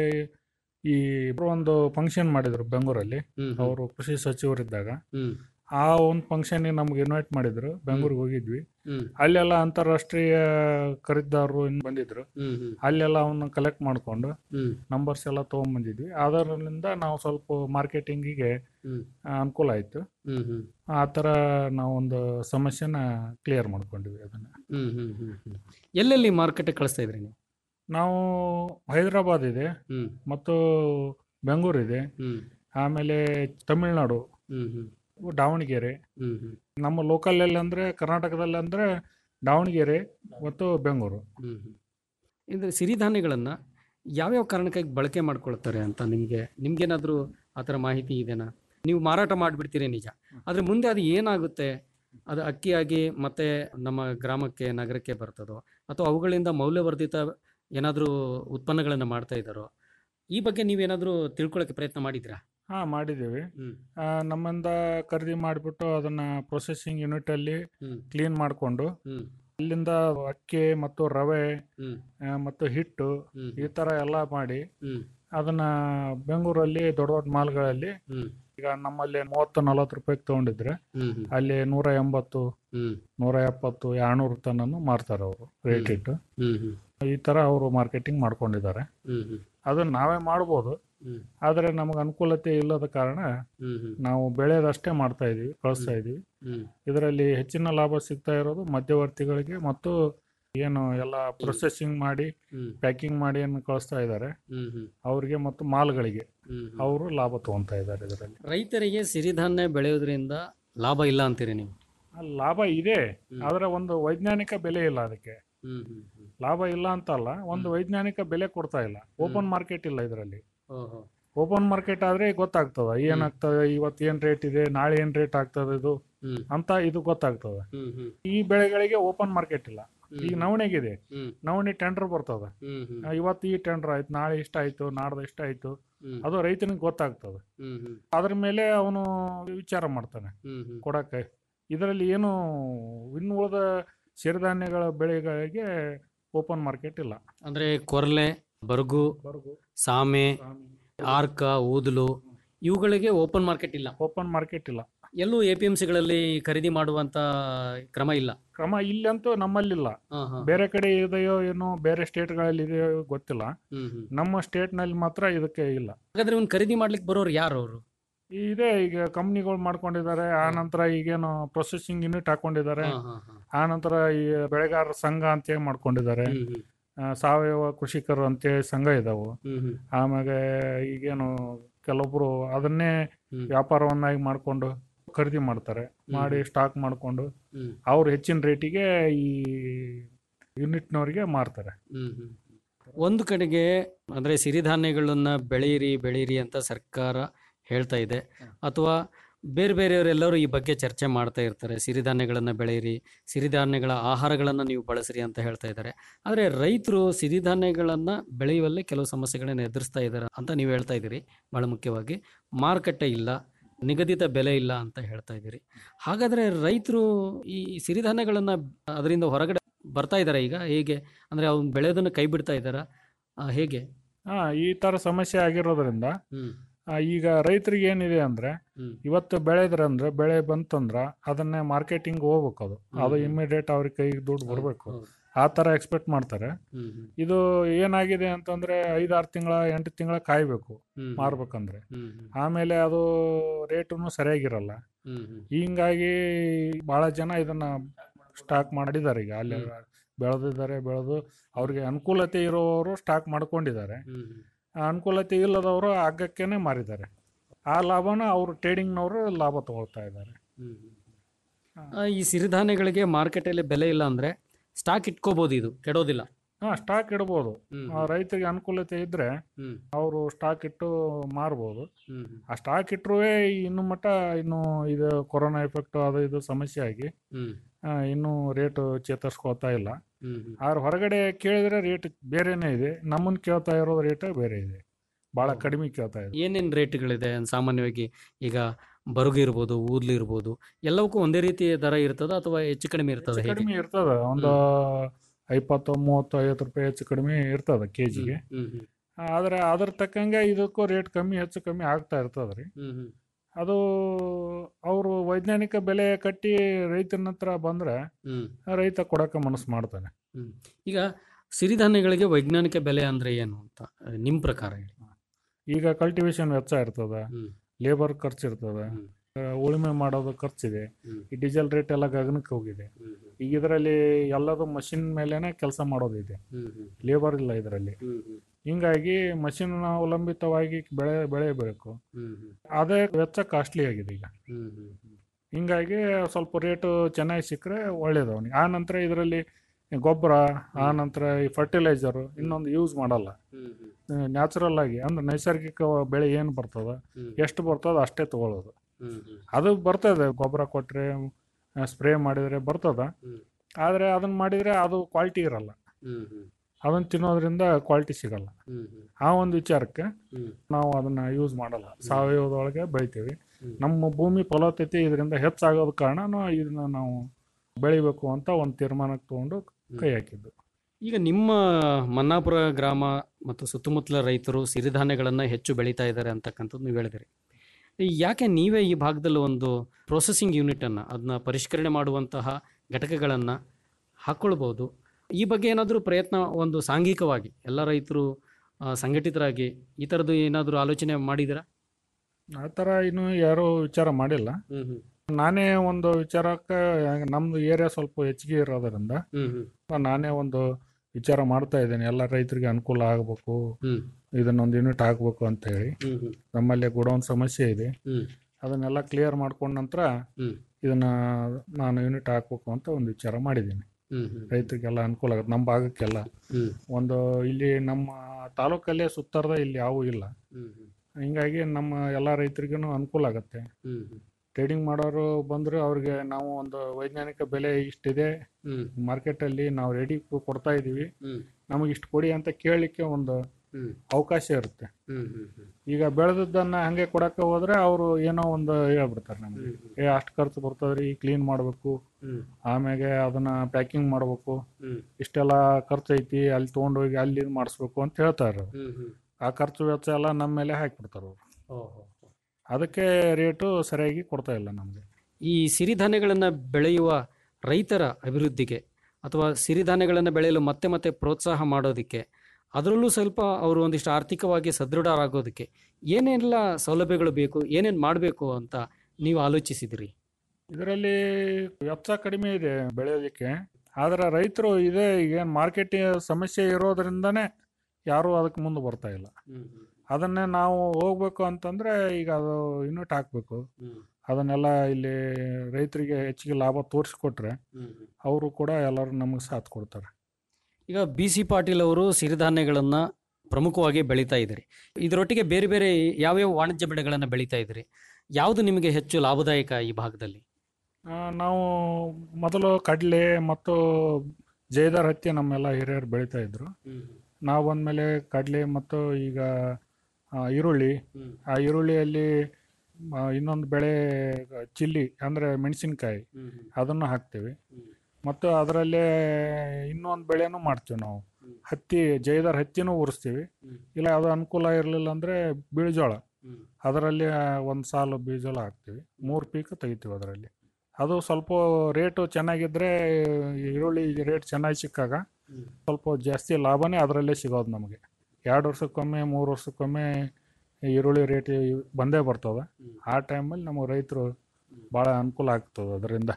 ಈ ಒಂದು ಫಂಕ್ಷನ್ ಮಾಡಿದ್ರು ಬೆಂಗಳೂರಲ್ಲಿ ಹ್ಮ್, ಹ್ಮ್. ಅವರು ಕೃಷಿ ಸಚಿವರಿದ್ದಾಗ ಹ್ಮ್. ಆ ಒಂದು ಫಂಕ್ಷನ್ಗೆ ನಮ್ಗೆ ಇನ್ವೈಟ್ ಮಾಡಿದ್ರು ಬೆಂಗಳೂರಿಗೆ ಹೋಗಿದ್ವಿ ಹ್ಮ್. ಅಲ್ಲೆಲ್ಲ ಅಂತಾರಾಷ್ಟ್ರೀಯ ಖರೀದಾರರು ಇನ್ ಬಂದಿದ್ರು ಹ್ಮ್, ಹ್ಮ್. ಅಲ್ಲೆಲ್ಲ ಅವನ್ನ ಕಲೆಕ್ಟ್ ಮಾಡ್ಕೊಂಡು ಹ್ಮ್. ನಂಬರ್ಸ್ ಎಲ್ಲ ತೊಗೊಂಬಂದಿದ್ವಿ ಅದರಿಂದ ನಾವು ಸ್ವಲ್ಪ ಮಾರ್ಕೆಟಿಂಗಿಗೆ ಹ್ಮ್. ಅನುಕೂಲ ಆಯಿತು ಹ್ಮ್, ಹ್ಮ್. ಆ ಥರ ನಾವೊಂದು ಸಮಸ್ಯೆನ ಕ್ಲಿಯರ್ ಮಾಡ್ಕೊಂಡಿವಿ ಅದನ್ನು ಹ್ಮ್, ಹ್ಮ್, ಹ್ಮ್, ಹ್ಮ್. ಎಲ್ಲೆಲ್ಲಿ ಮಾರುಕಟ್ಟೆ ಕಳಿಸ್ತಾ ಇದ್ರಿ ನೀವು ನಾವು ಹೈದರಾಬಾದ್ ಇದೆ ಹ್ಮ್. ಮತ್ತು ಬೆಂಗಳೂರು ಇದೆ ಹ್ಮ್. ಆಮೇಲೆ ತಮಿಳ್ನಾಡು ಹ್ಮ್, ಹ್ಮ್. ದಾವಣಗೆರೆ ಹ್ಮ್, ಹ್ಮ್. ನಮ್ಮ ಲೋಕಲಲ್ಲಿ ಅಂದರೆ ಕರ್ನಾಟಕದಲ್ಲಿ ಅಂದರೆ ದಾವಣಗೆರೆ ಮತ್ತು ಬೆಂಗಳೂರು ಹ್ಮ್, ಹ್ಮ್. ಇದು ಸಿರಿಧಾನ್ಯಗಳನ್ನು ಯಾವ್ಯಾವ ಕಾರಣಕ್ಕಾಗಿ ಬಳಕೆ ಮಾಡ್ಕೊಳ್ತಾರೆ ಅಂತ ನಿಮಗೆ ನಿಮ್ಗೇನಾದರೂ ಆ ಥರ ಮಾಹಿತಿ ಇದೆನಾ ನೀವು ಮಾರಾಟ ಮಾಡಿಬಿಡ್ತೀರಿ ನಿಜ ಆದರೆ ಮುಂದೆ ಅದು ಏನಾಗುತ್ತೆ ಅದು ಅಕ್ಕಿಯಾಗಿ ಮತ್ತೆ ನಮ್ಮ ಗ್ರಾಮಕ್ಕೆ ನಗರಕ್ಕೆ ಬರ್ತದೋ ಅಥವಾ ಅವುಗಳಿಂದ ಮೌಲ್ಯವರ್ಧಿತ ಏನಾದರೂ ಉತ್ಪನ್ನಗಳನ್ನು ಮಾಡ್ತಾ ಇದ್ದಾರೋ ಈ ಬಗ್ಗೆ ನೀವೇನಾದರೂ ತಿಳ್ಕೊಳ್ಳೋಕ್ಕೆ ಪ್ರಯತ್ನ ಮಾಡಿದ್ದೀರಾ ಹಾಂ ಮಾಡಿದ್ದೀವಿ ಹ್ಮ್. ಆ, ನಮ್ಮಿಂದ ಖರೀದಿ ಮಾಡಿಬಿಟ್ಟು ಅದನ್ನು ಪ್ರೊಸೆಸಿಂಗ್ ಯೂನಿಟಲ್ಲಿ ಹ್ಮ್. ಕ್ಲೀನ್ ಮಾಡಿಕೊಂಡು ಹ್ಮ್. ಅಲ್ಲಿಂದ ಅಕ್ಕಿ ಮತ್ತು ರವೆ ಹ್ಮ್. ಆ, ಮತ್ತು ಹಿಟ್ಟು ಹ್ಮ್. ಈ ಥರ ಎಲ್ಲ ಮಾಡಿ ಹ್ಮ್. ಅದನ್ನ ಬೆಂಗಳೂರಲ್ಲಿ ದೊಡ್ಡ ದೊಡ್ಡ ಮಾಲ್ಗಳಲ್ಲಿ ಹ್ಮ್. ಈಗ ನಮ್ಮಲ್ಲಿ ಮೂವತ್ತು ನಲವತ್ತು ರೂಪಾಯಿಗೆ ತೊಗೊಂಡಿದ್ರೆ ಹ್ಮ್, ಹ್ಮ್. ಅಲ್ಲಿ ನೂರ ಎಂಬತ್ತು ಹ್ಮ್. ನೂರ ಎಪ್ಪತ್ತು ಎರಡ್ನೂರು ತನನು ಮಾರ್ತಾರೆ ಅವರು ರೇಟ್ ಇಟ್ಟು ಹ್ಮ್, ಹ್ಮ್. ಈ ಥರ ಅವರು ಮಾರ್ಕೆಟಿಂಗ್ ಮಾಡ್ಕೊಂಡಿದ್ದಾರೆ ಹ್ಮ್, ಹ್ಮ್. ಅದನ್ನ ನಾವೇ ಮಾಡ್ಬೋದು ಹ್ಮ್. ಆದರೆ ನಮಗೆ ಅನುಕೂಲತೆ ಇಲ್ಲದ ಕಾರಣ ಹ್ಮ್, ಹ್ಮ್. ನಾವು ಬೆಳೆಯೋದಷ್ಟೇ ಮಾಡ್ತಾ ಇದೀವಿ ಕಳಿಸ್ತಾ ಇದೀವಿ ಹ್ಮ್. ಇದರಲ್ಲಿ ಹೆಚ್ಚಿನ ಲಾಭ ಸಿಗ್ತಾ ಇರೋದು ಮಧ್ಯವರ್ತಿಗಳಿಗೆ ಮತ್ತು ಏನು ಎಲ್ಲ ಪ್ರೊಸೆಸಿಂಗ್ ಮಾಡಿ ಹ್ಮ್. ಪ್ಯಾಕಿಂಗ್ ಮಾಡಿ ಏನು ಕಳಿಸ್ತಾ ಇದ್ದಾರೆ ಹ್ಮ್, ಹ್ಮ್. ಅವರಿಗೆ ಮತ್ತು ಮಾಲ್ಗಳಿಗೆ ಹ್ಮ್, ಹ್ಮ್. ಅವರು ಲಾಭ ತಗೊಂತಾ ಇದ್ದಾರೆ ಇದರಲ್ಲಿ ರೈತರಿಗೆ ಸಿರಿಧಾನ್ಯ ಬೆಳೆಯೋದ್ರಿಂದ ಲಾಭ ಇಲ್ಲ ಅಂತೀರಿ ನೀವು ಆ ಲಾಭ ಇದೆ ಆದರೆ ಒಂದು ವೈಜ್ಞಾನಿಕ ಬೆಲೆ ಇಲ್ಲ ಅದಕ್ಕೆ ಹ್ಮ್, ಹ್ಮ್, ಹ್ಮ್. ಲಾಭ ಇಲ್ಲ ಅಂತಲ್ಲ ಒಂದು ವೈಜ್ಞಾನಿಕ ಬೆಲೆ ಕೊಡ್ತಾ ಇಲ್ಲ ಓಪನ್ ಮಾರ್ಕೆಟ್ ಇಲ್ಲ ಇದರಲ್ಲಿ ಓಹೋ. ಓಪನ್ ಮಾರ್ಕೆಟ್ ಆದ್ರೆ ಗೊತ್ತಾಗ್ತದ ಏನಾಗ್ತದೆ ಇವತ್ತು ಏನ್ ರೇಟ್ ಇದೆ ನಾಳೆ ಏನ್ ರೇಟ್ ಆಗ್ತದೆ ಇದು ಹ್ಮ್. ಅಂತ ಇದು ಗೊತ್ತಾಗ್ತದೆ ಹ್ಮ್, ಹ್ಮ್. ಈ ಬೆಳೆಗಳಿಗೆ ಓಪನ್ ಮಾರ್ಕೆಟ್ ಇಲ್ಲ ಈಗ ನವಣೆಗಿದೆ ಹ್ಮ್. ನವಣೆ ಟೆಂಡರ್ ಬರ್ತದ ಹ್ಮ್, ಹ್ಮ್. ಆ, ಇವತ್ತು ಈ ಟೆಂಡರ್ ಆಯ್ತು ನಾಳೆ ಇಷ್ಟ ಆಯ್ತು ನಾಡ್ದು ಇಷ್ಟ ಆಯ್ತು ಹ್ಮ್. ಅದು ರೈತನಿಗೆ ಗೊತ್ತಾಗ್ತದೆ ಹ್ಮ್, ಹ್ಮ್. ಅದ್ರ ಮೇಲೆ ಅವನು ವಿಚಾರ ಮಾಡ್ತಾನೆ ಹ್ಮ್, ಹ್ಮ್. ಕೊಡಕ್ಕೆ ಇದರಲ್ಲಿ ಏನು ಇನ್ನು ಉಳಿದ ಸಿರಿಧಾನ್ಯಗಳ ಬೆಳೆಗಳಿಗೆ ಓಪನ್ ಮಾರ್ಕೆಟ್ ಇಲ್ಲ ಅಂದ್ರೆ ಕೊರಲೆ ಬರಗು ಸಾಮೆ ಆರ್ಕ ಊದಲು ಇವುಗಳಿಗೆ ಓಪನ್ ಮಾರ್ಕೆಟ್ ಇಲ್ಲ ಓಪನ್ ಮಾರ್ಕೆಟ್ ಇಲ್ಲ ಎಲ್ಲೂ ಎ ಪಿ ಎಂ ಸಿಗಳಲ್ಲಿ ಖರೀದಿ ಮಾಡುವಂತ ಕ್ರಮ ಇಲ್ಲ ಕ್ರಮ ಇಲ್ಲಂತೂ ನಮ್ಮಲ್ಲಿಲ್ಲ ಹಾ, ಹಾ. ಬೇರೆ ಕಡೆ ಇದೆಯೋ ಏನೋ ಬೇರೆ ಸ್ಟೇಟ್ಗಳಲ್ಲಿ ಇದೆಯೋ ಗೊತ್ತಿಲ್ಲ ಹ್ಮ್, ಹ್ಮ್. ನಮ್ಮ ಸ್ಟೇಟ್ನಲ್ಲಿ ಮಾತ್ರ ಇದಕ್ಕೆ ಇಲ್ಲ ಹಾಗಾದ್ರೆ ಇವ್ನ ಖರೀದಿ ಮಾಡ್ಲಿಕ್ಕೆ ಬರೋರು ಯಾರು ಅವರು ಇದೆ ಈಗ ಕಂಪ್ನಿಗಳು ಮಾಡ್ಕೊಂಡಿದ್ದಾರೆ ಆ ನಂತರ ಈಗೇನು ಪ್ರೊಸೆಸಿಂಗ್ ಯೂನಿಟ್ ಹಾಕೊಂಡಿದ್ದಾರೆ ಹಾ, ಹಾ, ಹಾ. ಆ ನಂತರ ಈ ಬೆಳೆಗಾರರ ಸಂಘ ಅಂತೇಳಿ ಮಾಡ್ಕೊಂಡಿದ್ದಾರೆ ಹ್ಮ್, ಹ್ಮ್. ಆ, ಸಾವಯವ ಕೃಷಿಕರು ಅಂತೇಳಿ ಸಂಘ ಇದಾವು ಹ್ಮ್, ಹ್ಮ್. ಆಮೇಲೆ ಈಗೇನು ಕೆಲವೊಬ್ರು ಅದನ್ನೇ ವ್ಯಾಪಾರವನ್ನಾಗಿ ಮಾಡಿಕೊಂಡು ಖರೀದಿ ಮಾಡ್ತಾರೆ ಮಾಡಿ ಸ್ಟಾಕ್ ಮಾಡಿಕೊಂಡು ಹ್ಮ್. ಅವ್ರು ಹೆಚ್ಚಿನ ರೇಟಿಗೆ ಈ ಯೂನಿಟ್ನವರಿಗೆ ಮಾರ್ತಾರೆ ಹ್ಮ್, ಹ್ಮ್. ಒಂದು ಕಡೆಗೆ ಅಂದ್ರೆ ಸಿರಿಧಾನ್ಯಗಳನ್ನ ಬೆಳೀರಿ ಬೆಳೀರಿ ಅಂತ ಸರ್ಕಾರ ಹೇಳ್ತಾ ಇದೆ ಅಥವಾ ಬೇರೆ ಬೇರೆಯವರೆಲ್ಲರೂ ಈ ಬಗ್ಗೆ ಚರ್ಚೆ ಮಾಡ್ತಾ ಇರ್ತಾರೆ ಸಿರಿಧಾನ್ಯಗಳನ್ನು ಬೆಳೀರಿ ಸಿರಿಧಾನ್ಯಗಳ ಆಹಾರಗಳನ್ನು ನೀವು ಬಳಸ್ರಿ ಅಂತ ಹೇಳ್ತಾ ಇದ್ದಾರೆ ಆದರೆ ರೈತರು ಸಿರಿಧಾನ್ಯಗಳನ್ನು ಬೆಳೆಯುವಲ್ಲೇ ಕೆಲವು ಸಮಸ್ಯೆಗಳನ್ನು ಎದುರಿಸ್ತಾ ಇದ್ದಾರೆ ಅಂತ ನೀವು ಹೇಳ್ತಾ ಇದ್ದೀರಿ ಭಾಳ ಮುಖ್ಯವಾಗಿ ಮಾರುಕಟ್ಟೆ ಇಲ್ಲ ನಿಗದಿತ ಬೆಲೆ ಇಲ್ಲ ಅಂತ ಹೇಳ್ತಾ ಇದ್ದೀರಿ ಹಾಗಾದರೆ ರೈತರು ಈ ಸಿರಿಧಾನ್ಯಗಳನ್ನು ಅದರಿಂದ ಹೊರಗಡೆ ಬರ್ತಾ ಇದ್ದಾರೆ ಈಗ ಹೇಗೆ ಅಂದರೆ ಅವ್ನು ಬೆಳೆಯೋದನ್ನು ಕೈ ಬಿಡ್ತಾ ಇದ್ದಾರಾ ಆ, ಹೇಗೆ ಹಾ ಈ ತರ ಸಮಸ್ಯೆ ಆಗಿರೋದ್ರಿಂದ ಹ್ಮ್. ಆ, ಈಗ ರೈತರಿಗೆ ಏನಿದೆ ಅಂದ್ರೆ ಹ್ಮ್. ಇವತ್ತು ಬೆಳೆದ್ರಂದ್ರೆ ಬೆಳೆ ಬಂತಂದ್ರ ಅದನ್ನೇ ಮಾರ್ಕೆಟಿಂಗ್ ಹೋಗ್ಬೇಕು ಅದು ಅದು ಹ್ಮ್. ಇಮಿಡಿಯೇಟ್ ಅವ್ರ ಕೈಗೆ ದುಡ್ಡು ಬರಬೇಕು ಆ ಥರ ಎಕ್ಸ್ಪೆಕ್ಟ್ ಮಾಡ್ತಾರೆ ಇದು ಏನಾಗಿದೆ ಅಂತಂದರೆ ಐದಾರು ತಿಂಗಳ ಎಂಟು ತಿಂಗಳ ಕಾಯಬೇಕು ಮಾರ್ಬೇಕಂದ್ರೆ ಆಮೇಲೆ ಅದು ರೇಟು ಸರಿಯಾಗಿರಲ್ಲ ಹಿಂಗಾಗಿ ಭಾಳ ಜನ ಇದನ್ನ ಸ್ಟಾಕ್ ಮಾಡಿದ್ದಾರೆ ಈಗ ಅಲ್ಲಿ ಬೆಳೆದಿದ್ದಾರೆ ಬೆಳೆದು ಅವ್ರಿಗೆ ಅನುಕೂಲತೆ ಇರೋರು ಸ್ಟಾಕ್ ಮಾಡ್ಕೊಂಡಿದ್ದಾರೆ ಆ ಅನುಕೂಲತೆ ಇಲ್ಲದವರು ಹಗ್ಗಕ್ಕೇನೆ ಮಾರಿದ್ದಾರೆ ಆ ಲಾಭನ ಅವರು ಟ್ರೇಡಿಂಗ್ನವರು ಲಾಭ ತಗೊಳ್ತಾ ಇದ್ದಾರೆ ಆ, ಈ ಸಿರಿಧಾನ್ಯಗಳಿಗೆ ಮಾರ್ಕೆಟಲ್ಲಿ ಬೆಲೆ ಇಲ್ಲ ಅಂದ್ರೆ ಸ್ಟಾಕ್ ಇಟ್ಕೋಬಹುದು ಇದು ಕೆಡೋದಿಲ್ಲ ಹಾಂ ಸ್ಟಾಕ್ ಇಡ್ಬೋದು ಆ, ರೈತರಿಗೆ ಅನುಕೂಲತೆ ಇದ್ರೆ ಅವರು ಸ್ಟಾಕ್ ಇಟ್ಟು ಮಾರ್ಬೋದು ಆ ಸ್ಟಾಕ್ ಇಟ್ಟರೂ ಇನ್ನು ಮಟ್ಟ ಇನ್ನು ಇದು ಕೊರೋನಾ ಎಫೆಕ್ಟ್ ಅದು ಇದು ಸಮಸ್ಯೆ ಆಗಿ ಆ, ಇನ್ನೂ ರೇಟ್ ಚೇತರಿಸ್ಕೋತಾ ಇಲ್ಲ ಆದ್ರೆ ಹೊರಗಡೆ ಕೇಳಿದ್ರೆ ರೇಟ್ ಬೇರೆನೇ ಇದೆ ನಮ್ಮನ್ನು ಕೇಳ್ತಾ ಇರೋ ರೇಟ್ ಬೇರೆ ಇದೆ ಭಾಳ ಕಡಿಮೆ ಕೇಳ್ತಾ ಇದೆ ಏನೇನು ರೇಟ್ಗಳಿದೆ ಸಾಮಾನ್ಯವಾಗಿ ಈಗ ಬರುಗು ಇರ್ಬೋದು ಊದ್ಲು ಇರ್ಬೋದು ಎಲ್ಲವಕ್ಕೂ ಒಂದೇ ರೀತಿಯ ದರ ಇರ್ತದ ಅಥವಾ ಹೆಚ್ಚು ಕಡಿಮೆ ಇರ್ತದ ಹೆಚ್ಚು ಕಡಿಮೆ ಇರ್ತದ ಒಂದು ಇಪ್ಪತ್ತು ಮೂವತ್ತು ಐವತ್ತು ರೂಪಾಯಿ ಹೆಚ್ಚು ಕಡಿಮೆ ಇರ್ತದ ಕೆ ಜಿಗೆ ಆದ್ರೆ ಅದ್ರ ತಕ್ಕಂಗೆ ಇದಕ್ಕೂ ರೇಟ್ ಕಮ್ಮಿ ಹೆಚ್ಚು ಕಮ್ಮಿ ಆಗ್ತಾ ಇರ್ತದ ರೀ ಅದು ಅವರು ವೈಜ್ಞಾನಿಕ ಬೆಲೆ ಕಟ್ಟಿ ರೈತನ ಹತ್ರ ಬಂದ್ರೆ ರೈತ ಕೊಡಕ್ಕೆ ಮನಸ್ಸು ಮಾಡ್ತಾನೆ ಈಗ ಸಿರಿಧಾನ್ಯಗಳಿಗೆ ವೈಜ್ಞಾನಿಕ ಬೆಲೆ ಅಂದ್ರೆ ಏನು ಅಂತ ನಿಮ್ಮ ಪ್ರಕಾರ ಹೇಳಿ ಈಗ ಕಲ್ಟಿವೇಶನ್ ವೆಚ್ಚ ಇರ್ತದ ಲೇಬರ್ ಖರ್ಚು ಇರ್ತದ ಆ, ಉಳುಮೆ ಮಾಡೋದು ಖರ್ಚಿದೆ ಈ ಡೀಸೆಲ್ ರೇಟ್ ಎಲ್ಲ ಗಗನಕ್ಕೆ ಹೋಗಿದೆ ಈಗ ಇದರಲ್ಲಿ ಎಲ್ಲದು ಮಷಿನ್ ಮೇಲೆನೆ ಕೆಲಸ ಮಾಡೋದಿದೆ ಲೇಬರ್ ಇಲ್ಲ ಇದರಲ್ಲಿ ಹಿಂಗಾಗಿ ಮಷಿನ್ ಅವಲಂಬಿತವಾಗಿ ಬೆಳೆ ಬೆಳೆಯಬೇಕು ಅದೇ ವೆಚ್ಚ ಕಾಸ್ಟ್ಲಿ ಆಗಿದೆ ಈಗ ಹಿಂಗಾಗಿ ಸ್ವಲ್ಪ ರೇಟು ಚೆನ್ನಾಗಿ ಸಿಕ್ಕರೆ ಒಳ್ಳೇದು ಅವನಿಗೆ ಆ ನಂತರ ಇದರಲ್ಲಿ ಗೊಬ್ಬರ ಆ ನಂತರ ಈ ಫರ್ಟಿಲೈಸರು ಇನ್ನೊಂದು ಯೂಸ್ ಮಾಡಲ್ಲ ನ್ಯಾಚುರಲ್ ಆಗಿ ಅಂದ್ರೆ ನೈಸರ್ಗಿಕ ಬೆಳೆ ಏನು ಬರ್ತದ ಎಷ್ಟು ಬರ್ತದ ಅಷ್ಟೇ ತಗೊಳ್ಳೋದು ಅದು ಬರ್ತದೆ ಗೊಬ್ಬರ ಕೊಟ್ಟರೆ ಸ್ಪ್ರೇ ಮಾಡಿದರೆ ಬರ್ತದ ಆದರೆ ಅದನ್ನ ಮಾಡಿದರೆ ಅದು ಕ್ವಾಲಿಟಿ ಇರಲ್ಲ ಅದನ್ನ ತಿನ್ನೋದ್ರಿಂದ ಕ್ವಾಲಿಟಿ ಸಿಗಲ್ಲ ಆ ಒಂದು ವಿಚಾರಕ್ಕೆ ನಾವು ಅದನ್ನ ಯೂಸ್ ಮಾಡಲ್ಲ ಸಾವಯವದೊಳಗೆ ಬೆಳಿತೀವಿ ನಮ್ಮ ಭೂಮಿ ಫಲವತ್ತತೆ ಇದರಿಂದ ಹೆಚ್ಚಾಗೋದ ಕಾರಣ ನಾವು ಇದನ್ನ ನಾವು ಬೆಳಿಬೇಕು ಅಂತ ಒಂದು ತೀರ್ಮಾನಕ್ಕೆ ತಗೊಂಡು ಕೈ ಹಾಕಿದ್ದು ಈಗ ನಿಮ್ಮ ಮನ್ನಾಪುರ ಗ್ರಾಮ ಮತ್ತು ಸುತ್ತಮುತ್ತಲ ರೈತರು ಸಿರಿಧಾನ್ಯಗಳನ್ನು ಹೆಚ್ಚು ಬೆಳೀತಾ ಇದ್ದಾರೆ ಅಂತಕ್ಕಂಥದ್ದು ನೀವು ಹೇಳಿದಿರಿ ಈ ಯಾಕೆ ನೀವೇ ಈ ಭಾಗದಲ್ಲಿ ಒಂದು ಪ್ರೊಸೆಸಿಂಗ್ ಯೂನಿಟನ್ನು ಅದನ್ನ ಪರಿಷ್ಕರಣೆ ಮಾಡುವಂತಹ ಘಟಕಗಳನ್ನು ಹಾಕ್ಕೊಳ್ಬೋದು ಈ ಬಗ್ಗೆ ಏನಾದರೂ ಪ್ರಯತ್ನ ಒಂದು ಸಾಂಘಿಕವಾಗಿ ಎಲ್ಲ ರೈತರು ಆ, ಸಂಘಟಿತರಾಗಿ ಈ ಥರದ್ದು ಏನಾದರೂ ಆಲೋಚನೆ ಮಾಡಿದ್ದೀರಾ ಆ ಥರ ಇನ್ನೂ ಯಾರೂ ವಿಚಾರ ಮಾಡಿಲ್ಲ ನಾನೇ ಒಂದು ವಿಚಾರಕ್ಕೆ ನಮ್ದು ಏರಿಯಾ ಸ್ವಲ್ಪ ಹೆಚ್ಚಿಗೆ ಇರೋದರಿಂದ ನಾನೇ ಒಂದು ವಿಚಾರ ಮಾಡ್ತಾ ಇದ್ದೇನೆ ಎಲ್ಲ ರೈತರಿಗೆ ಅನುಕೂಲ ಆಗಬೇಕು ಇದನ್ನೊಂದು ಯೂನಿಟ್ ಹಾಕ್ಬೇಕು ಅಂತ ಹೇಳಿ ನಮ್ಮಲ್ಲಿ ಗುಡೌನ್ ಸಮಸ್ಯೆ ಇದೆ ಅದನ್ನೆಲ್ಲ ಕ್ಲಿಯರ್ ಮಾಡ್ಕೊಂಡ ನಂತರ ಇದನ್ನ ನಾನು ಯೂನಿಟ್ ಹಾಕ್ಬೇಕು ಅಂತ ಒಂದು ವಿಚಾರ ಮಾಡಿದ್ದೀನಿ ರೈತರಿಗೆಲ್ಲ ಅನುಕೂಲ ಆಗುತ್ತೆ ನಮ್ಮ ಭಾಗಕ್ಕೆಲ್ಲ ಒಂದು ಇಲ್ಲಿ ನಮ್ಮ ತಾಲೂಕಲ್ಲೇ ಸುತ್ತರದ ಇಲ್ಲಿ ಯಾವೂ ಇಲ್ಲ ಹಿಂಗಾಗಿ ನಮ್ಮ ಎಲ್ಲ ರೈತರಿಗೂ ಅನುಕೂಲ ಆಗುತ್ತೆ ಟ್ರೇಡಿಂಗ್ ಮಾಡೋರು ಬಂದ್ರೆ ಅವ್ರಿಗೆ ನಾವು ಒಂದು ವೈಜ್ಞಾನಿಕ ಬೆಲೆ ಇಷ್ಟಿದೆ ಮಾರ್ಕೆಟಲ್ಲಿ ನಾವು ರೆಡಿ ಕೊಡ್ತಾ ಇದ್ದೀವಿ ನಮಗೆ ಇಷ್ಟು ಕೊಡಿ ಅಂತ ಕೇಳಲಿಕ್ಕೆ ಒಂದು ಅವಕಾಶ ಇರುತ್ತೆ ಈಗ ಬೆಳೆದದ್ದನ್ನ ಹಂಗೆ ಕೊಡಕ್ಕೆ ಹೋದ್ರೆ ಅವರು ಏನೋ ಒಂದು ಹೇಳ್ಬಿಡ್ತಾರೆ ನಮ್ಗೆ ಏ ಅಷ್ಟು ಖರ್ಚು ಬರ್ತದ್ರಿ ಕ್ಲೀನ್ ಮಾಡಬೇಕು ಆಮ್ಯಾಗೆ ಅದನ್ನ ಪ್ಯಾಕಿಂಗ್ ಮಾಡಬೇಕು ಇಷ್ಟೆಲ್ಲ ಖರ್ಚು ಐತಿ ಅಲ್ಲಿ ತೊಗೊಂಡೋಗಿ ಅಲ್ಲಿ ಇದ್ ಮಾಡಿಸ್ಬೇಕು ಅಂತ ಹೇಳ್ತಾರೆ ಆ ಖರ್ಚು ವೆಚ್ಚ ಎಲ್ಲ ನಮ್ಮ ಮೇಲೆ ಹಾಕಿಬಿಡ್ತಾರೆ ಅವರು ಅದಕ್ಕೆ ರೇಟು ಸರಿಯಾಗಿ ಕೊಡ್ತಾ ಇಲ್ಲ ನಮಗೆ ಈ ಸಿರಿಧಾನ್ಯಗಳನ್ನು ಬೆಳೆಯುವ ರೈತರ ಅಭಿವೃದ್ಧಿಗೆ ಅಥವಾ ಸಿರಿಧಾನ್ಯಗಳನ್ನು ಬೆಳೆಯಲು ಮತ್ತೆ ಮತ್ತೆ ಪ್ರೋತ್ಸಾಹ ಮಾಡೋದಕ್ಕೆ ಅದರಲ್ಲೂ ಸ್ವಲ್ಪ ಅವರು ಒಂದಿಷ್ಟು ಆರ್ಥಿಕವಾಗಿ ಸದೃಢರಾಗೋದಕ್ಕೆ ಏನೆಲ್ಲ ಸೌಲಭ್ಯಗಳು ಬೇಕು ಏನೇನು ಮಾಡಬೇಕು ಅಂತ ನೀವು ಆಲೋಚಿಸಿದಿರಿ ಇದರಲ್ಲಿ ವೆಚ್ಚ ಕಡಿಮೆ ಇದೆ ಬೆಳೆಯೋದಕ್ಕೆ ಆದ್ರೆ ರೈತರು ಇದೇ ಏನು ಮಾರ್ಕೆಟ್ ಸಮಸ್ಯೆ ಇರೋದ್ರಿಂದನೇ ಯಾರೂ ಅದಕ್ಕೆ ಮುಂದೆ ಬರ್ತಾ ಇಲ್ಲ ಅದನ್ನೇ ನಾವು ಹೋಗ್ಬೇಕು ಅಂತಂದ್ರೆ ಈಗ ಅದು ಯೂನಿಟ್ ಹಾಕ್ಬೇಕು ಅದನ್ನೆಲ್ಲ ಇಲ್ಲಿ ರೈತರಿಗೆ ಹೆಚ್ಚಿಗೆ ಲಾಭ ತೋರಿಸ್ಕೊಟ್ರೆ ಅವರು ಕೂಡ ಎಲ್ಲರೂ ನಮಗೆ ಸಾಥ್ ಕೊಡ್ತಾರೆ ಈಗ ಬಿ ಸಿ ಪಾಟೀಲ್ ಅವರು ಸಿರಿಧಾನ್ಯಗಳನ್ನು ಪ್ರಮುಖವಾಗಿ ಬೆಳೀತಾ ಇದ್ದೀರಿ ಇದರೊಟ್ಟಿಗೆ ಬೇರೆ ಬೇರೆ ಯಾವ್ಯಾವ ವಾಣಿಜ್ಯ ಬೆಳೆಗಳನ್ನು ಬೆಳೀತಾ ಇದ್ದೀರಿ ಯಾವುದು ನಿಮಗೆ ಹೆಚ್ಚು ಲಾಭದಾಯಕ ಈ ಭಾಗದಲ್ಲಿ ಆ, ನಾವು ಮೊದಲು ಕಡಲೆ ಮತ್ತು ಜೈದಾರ್ ಹತ್ತಿ ನಮ್ಮೆಲ್ಲ ಹಿರಿಯರು ಬೆಳೀತಾ ಇದ್ರು ನಾವು ಬಂದಮೇಲೆ ಕಡಲೆ ಮತ್ತು ಈಗ ಆ, ಈರುಳ್ಳಿ ಆ ಈರುಳ್ಳಿಯಲ್ಲಿ ಆ, ಇನ್ನೊಂದು ಬೆಳೆ ಚಿಲ್ಲಿ ಅಂದರೆ ಮೆಣಸಿನ್ಕಾಯಿ ಅದನ್ನು ಹಾಕ್ತೀವಿ ಮತ್ತು ಅದರಲ್ಲೇ ಇನ್ನೊಂದು ಬೆಳೆನೂ ಮಾಡ್ತೀವಿ ನಾವು ಹತ್ತಿ ಜೈದಾರ್ ಹತ್ತಿನೂ ಉರಿಸ್ತೀವಿ ಇಲ್ಲ ಅದು ಅನುಕೂಲ ಇರಲಿಲ್ಲ ಅಂದರೆ ಬೀಳ್ಜೋಳ ಅದರಲ್ಲಿ ಒಂದು ಸಾಲು ಬೀಜೋಳ ಹಾಕ್ತೀವಿ ಮೂರು ಪೀಕ್ ತೆಗಿತೀವಿ ಅದರಲ್ಲಿ ಅದು ಸ್ವಲ್ಪ ರೇಟು ಚೆನ್ನಾಗಿದ್ರೆ ಈರುಳ್ಳಿ ರೇಟ್ ಚೆನ್ನಾಗಿ ಸಿಕ್ಕಾಗ ಸ್ವಲ್ಪ ಜಾಸ್ತಿ ಲಾಭನೇ ಅದರಲ್ಲೇ ಸಿಗೋದು ನಮಗೆ ಎರಡು ವರ್ಷಕ್ಕೊಮ್ಮೆ ಮೂರು ವರ್ಷಕ್ಕೊಮ್ಮೆ ಈರುಳ್ಳಿ ರೇಟ್ ಬಂದೇ ಬರ್ತದೆ ಆ ಟೈಮಲ್ಲಿ ನಮಗೆ ರೈತರು ಭಾಳ ಅನುಕೂಲ ಆಗ್ತದೆ ಅದರಿಂದ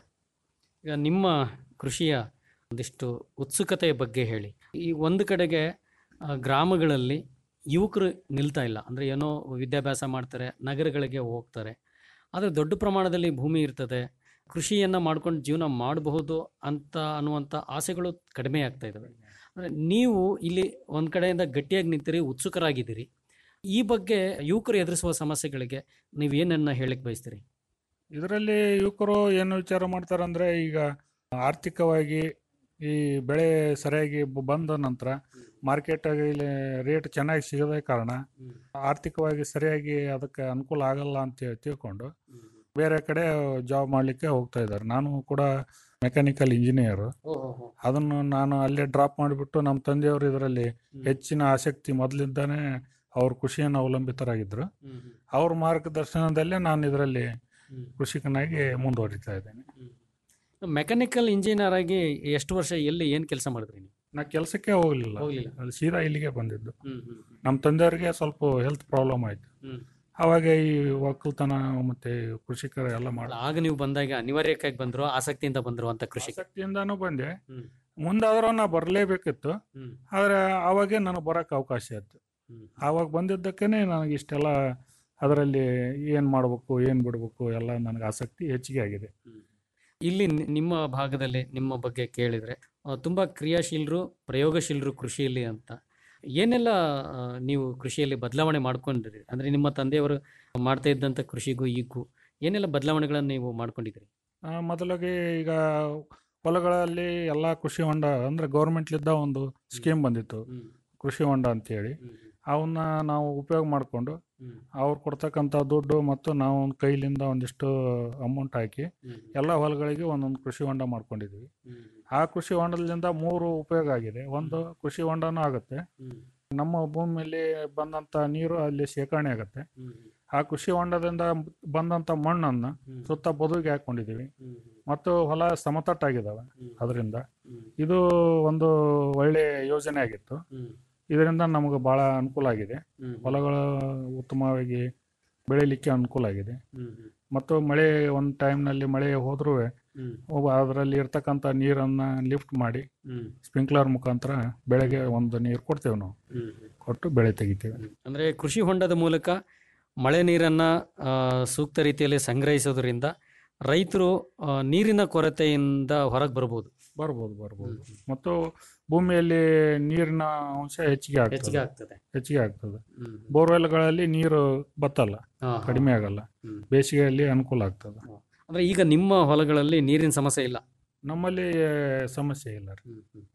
ಈಗ ನಿಮ್ಮ ಕೃಷಿಯ ಒಂದಿಷ್ಟು ಉತ್ಸುಕತೆಯ ಬಗ್ಗೆ ಹೇಳಿ ಈ ಒಂದು ಕಡೆಗೆ ಆ, ಗ್ರಾಮಗಳಲ್ಲಿ ಯುವಕರು ನಿಲ್ತಾ ಇಲ್ಲ ಅಂದರೆ ಏನೋ ವಿದ್ಯಾಭ್ಯಾಸ ಮಾಡ್ತಾರೆ ನಗರಗಳಿಗೆ ಹೋಗ್ತಾರೆ ಆದರೆ ದೊಡ್ಡ ಪ್ರಮಾಣದಲ್ಲಿ ಭೂಮಿ ಇರ್ತದೆ ಕೃಷಿಯನ್ನು ಮಾಡ್ಕೊಂಡು ಜೀವನ ಮಾಡಬಹುದು ಅಂತ ಅನ್ನುವಂಥ ಆಸೆಗಳು ಕಡಿಮೆ ಆಗ್ತಾ ಇದ್ದಾವೆ ಅಂದರೆ ನೀವು ಇಲ್ಲಿ ಒಂದು ಕಡೆಯಿಂದ ಗಟ್ಟಿಯಾಗಿ ನಿಂತಿರಿ ಉತ್ಸುಕರಾಗಿದ್ದೀರಿ ಈ ಬಗ್ಗೆ ಯುವಕರು ಎದುರಿಸುವ ಸಮಸ್ಯೆಗಳಿಗೆ ನೀವು ಏನನ್ನ ಹೇಳಕ್ಕೆ ಬಯಸ್ತೀರಿ ಇದರಲ್ಲಿ ಯುವಕರು ಏನು ವಿಚಾರ ಮಾಡ್ತಾರೆ ಅಂದರೆ ಈಗ ಆರ್ಥಿಕವಾಗಿ ಈ ಬೆಳೆ ಸರಿಯಾಗಿ ಬ- ಬಂದ ನಂತರ ಮಾರ್ಕೆಟಾಗಿ ರೇಟ್ ಚೆನ್ನಾಗಿ ಸಿಗದ ಕಾರಣ ಆರ್ಥಿಕವಾಗಿ ಸರಿಯಾಗಿ ಅದಕ್ಕೆ ಅನುಕೂಲ ಆಗಲ್ಲ ಅಂತ ಹೇಳಿ ತಿಳ್ಕೊಂಡು ಬೇರೆ ಕಡೆ ಜಾಬ್ ಮಾಡಲಿಕ್ಕೆ ಹೋಗ್ತಾ ಇದ್ದಾರೆ ನಾನು ಕೂಡ ಮೆಕ್ಯಾನಿಕಲ್ ಇಂಜಿನಿಯರು ಅದನ್ನು ನಾನು ಅಲ್ಲೇ ಡ್ರಾಪ್ ಮಾಡಿಬಿಟ್ಟು ನಮ್ಮ ತಂದೆಯವರು ಇದರಲ್ಲಿ ಹೆಚ್ಚಿನ ಆಸಕ್ತಿ ಮೊದಲಿಂದಾನೇ ಅವ್ರ ಕೃಷಿಯನ್ನು ಅವಲಂಬಿತರಾಗಿದ್ದರು ಅವ್ರ ಮಾರ್ಗದರ್ಶನದಲ್ಲೇ ನಾನು ಇದರಲ್ಲಿ ಕೃಷಿಕನಾಗಿ ಮುಂದುವರಿತಾ ಇದ್ದೇನೆ ಮೆಕ್ಯಾನಿಕಲ್ ಇಂಜಿನಿಯರ್ ಆಗಿ ಎಷ್ಟು ವರ್ಷ ಎಲ್ಲಿ ಏನು ಕೆಲಸ ಮಾಡಿದ್ರಿ ನೀವು ನಾ ಕೆಲಸಕ್ಕೆ ಹೋಗಲಿಲ್ಲ ಹೋಗ್ಲಿಲ್ಲ. ಅದು ಸೀದಾ ಇಲ್ಲಿಗೆ ಬಂದಿದ್ದು ಹ್ಮ್, ಹ್ಮ್, ನಮ್ಮ ತಂದೆಯವರಿಗೆ ಸ್ವಲ್ಪ ಹೆಲ್ತ್ ಪ್ರಾಬ್ಲಮ್ ಆಯಿತು ಹ್ಮ್. ಆವಾಗ ಈ ಒಕ್ಕಲ್ತನ ಮತ್ತೆ ಕೃಷಿಕರು ಎಲ್ಲ ಮಾಡಿ ಆಗ ನೀವು ಬಂದಾಗ ಅನಿವಾರ್ಯಕ್ಕಾಗಿ ಬಂದ್ರು ಆಸಕ್ತಿಯಿಂದ ಬಂದ್ರು ಅಂತ ಕೃಷಿ ಆಸಕ್ತಿಯಿಂದಾನು ಬಂದೆ ಹ್ಮ್. ಮುಂದಾದ್ರೂ ನಾ ಬರಲೇಬೇಕಿತ್ತು ಹ್ಮ್. ಆದರೆ ಆವಾಗೇ ನನಗೆ ಬರೋಕ್ಕೆ ಅವಕಾಶ ಇತ್ತು ಹ್ಮ್. ಆವಾಗ ಬಂದಿದ್ದಕ್ಕೇ ನನಗೆ ಇಷ್ಟೆಲ್ಲ ಅದರಲ್ಲಿ ಏನು ಮಾಡಬೇಕು ಏನು ಬಿಡಬೇಕು ಎಲ್ಲ ನನಗೆ ಆಸಕ್ತಿ ಹೆಚ್ಚಿಗೆ ಆಗಿದೆ ಇಲ್ಲಿ ನಿ- ನಿಮ್ಮ ಭಾಗದಲ್ಲಿ ನಿಮ್ಮ ಬಗ್ಗೆ ಕೇಳಿದ್ರೆ ಆ, ತುಂಬಾ ಕ್ರಿಯಾಶೀಲರು ಪ್ರಯೋಗಶೀಲರು ಕೃಷಿಯಲ್ಲಿ ಅಂತ ಏನೆಲ್ಲ ಆ, ನೀವು ಕೃಷಿಯಲ್ಲಿ ಬದಲಾವಣೆ ಮಾಡ್ಕೊಂಡಿರಿ ಅಂದ್ರೆ ನಿಮ್ಮ ತಂದೆಯವರು ಮಾಡ್ತಾ ಇದ್ದಂಥ ಕೃಷಿಗೂ ಈಗೂ ಏನೆಲ್ಲ ಬದಲಾವಣೆಗಳನ್ನು ನೀವು ಮಾಡ್ಕೊಂಡಿದ್ದೀರಿ ಆ, ಮೊದಲಿಗೆ ಈಗ ಹೊಲಗಳಲ್ಲಿ ಎಲ್ಲ ಕೃಷಿ ಹೊಂಡ ಅಂದರೆ ಗೌರ್ಮೆಂಟ್ಲಿದ್ದ ಒಂದು ಸ್ಕೀಮ್ ಬಂದಿತ್ತು ಕೃಷಿ ಹೊಂಡ ಅಂತೇಳಿ ಅವನ್ನ ನಾವು ಉಪಯೋಗ ಮಾಡಿಕೊಂಡು ಅವ್ರು ಕೊಡ್ತಕ್ಕಂಥ ದುಡ್ಡು ಮತ್ತು ನಾವು ಒಂದು ಕೈಲಿಂದ ಒಂದಿಷ್ಟು ಅಮೌಂಟ್ ಹಾಕಿ ಎಲ್ಲ ಹೊಲಗಳಿಗೆ ಒಂದೊಂದು ಕೃಷಿ ಹೊಂಡ ಮಾಡ್ಕೊಂಡಿದ್ವಿ ಆ ಕೃಷಿ ಹೊಂಡದಿಂದ ಮೂರು ಉಪಯೋಗ ಆಗಿದೆ ಒಂದು ಕೃಷಿ ಹೊಂಡನೂ ಆಗುತ್ತೆ ನಮ್ಮ ಭೂಮಿಯಲ್ಲಿ ಬಂದಂಥ ನೀರು ಅಲ್ಲಿ ಶೇಖರಣೆ ಆಗುತ್ತೆ ಆ ಕೃಷಿ ಹೊಂಡದಿಂದ ಬಂದಂಥ ಮಣ್ಣನ್ನು ಸುತ್ತ ಬದುಗೆ ಹಾಕೊಂಡಿದ್ದೀವಿ ಮತ್ತು ಹೊಲ ಸಮತಟ್ಟಾಗಿದ್ದಾವೆ ಅದರಿಂದ ಇದು ಒಂದು ಒಳ್ಳೆಯ ಯೋಜನೆ ಆಗಿತ್ತು ಇದರಿಂದ ನಮಗೆ ಭಾಳ ಅನುಕೂಲ ಆಗಿದೆ ಹೊಲಗಳು ಉತ್ತಮವಾಗಿ ಬೆಳಿಲಿಕ್ಕೆ ಅನುಕೂಲ ಆಗಿದೆ ಮತ್ತು ಮಳೆ ಒಂದು ಟೈಮ್ನಲ್ಲಿ ಮಳೆ ಹೋದ್ರೂ ಅದರಲ್ಲಿ ಇರ್ತಕ್ಕಂಥ ನೀರನ್ನು ಲಿಫ್ಟ್ ಮಾಡಿ ಸ್ಪ್ರಿಂಕ್ಲರ್ ಮುಖಾಂತರ ಬೆಳೆಗೆ ಒಂದು ನೀರು ಕೊಡ್ತೇವೆ ನಾವು ಕೊಟ್ಟು ಬೆಳೆ ತೆಗಿತೇವೆ ಅಂದ್ರೆ ಕೃಷಿ ಹೊಂಡದ ಮೂಲಕ ಮಳೆ ನೀರನ್ನ ಆ, ಸೂಕ್ತ ರೀತಿಯಲ್ಲಿ ಸಂಗ್ರಹಿಸೋದ್ರಿಂದ ರೈತರು ಆ, ನೀರಿನ ಕೊರತೆಯಿಂದ ಹೊರಗೆ ಬರ್ಬೋದು ಬರ್ಬೋದು ಬರ್ಬೋದು ಮತ್ತು ಭೂಮಿಯಲ್ಲಿ ನೀರಿನ ಅಂಶ ಹೆಚ್ಚಿಗೆ ಹೆಚ್ಚಿಗೆ ಆಗ್ತದೆ ಆಗ್ತದೆ ಹೆಚ್ಚಿಗೆ ಆಗ್ತದೆ ಬೋರ್ವೆಲ್ಗಳಲ್ಲಿ ನೀರು ಬತ್ತಲ್ಲ ಹಾ, ಹಾ. ಕಡಿಮೆ ಆಗಲ್ಲ ಹ್ಮ್. ಬೇಸಿಗೆಯಲ್ಲಿ ಅನುಕೂಲ ಆಗ್ತದೆ ಅಂದ್ರೆ ಈಗ ನಿಮ್ಮ ಹೊಲಗಳಲ್ಲಿ ನೀರಿನ ಸಮಸ್ಯೆ ಇಲ್ಲ ನಮ್ಮಲ್ಲಿ ಸಮಸ್ಯೆ ಇಲ್ಲ ರೀ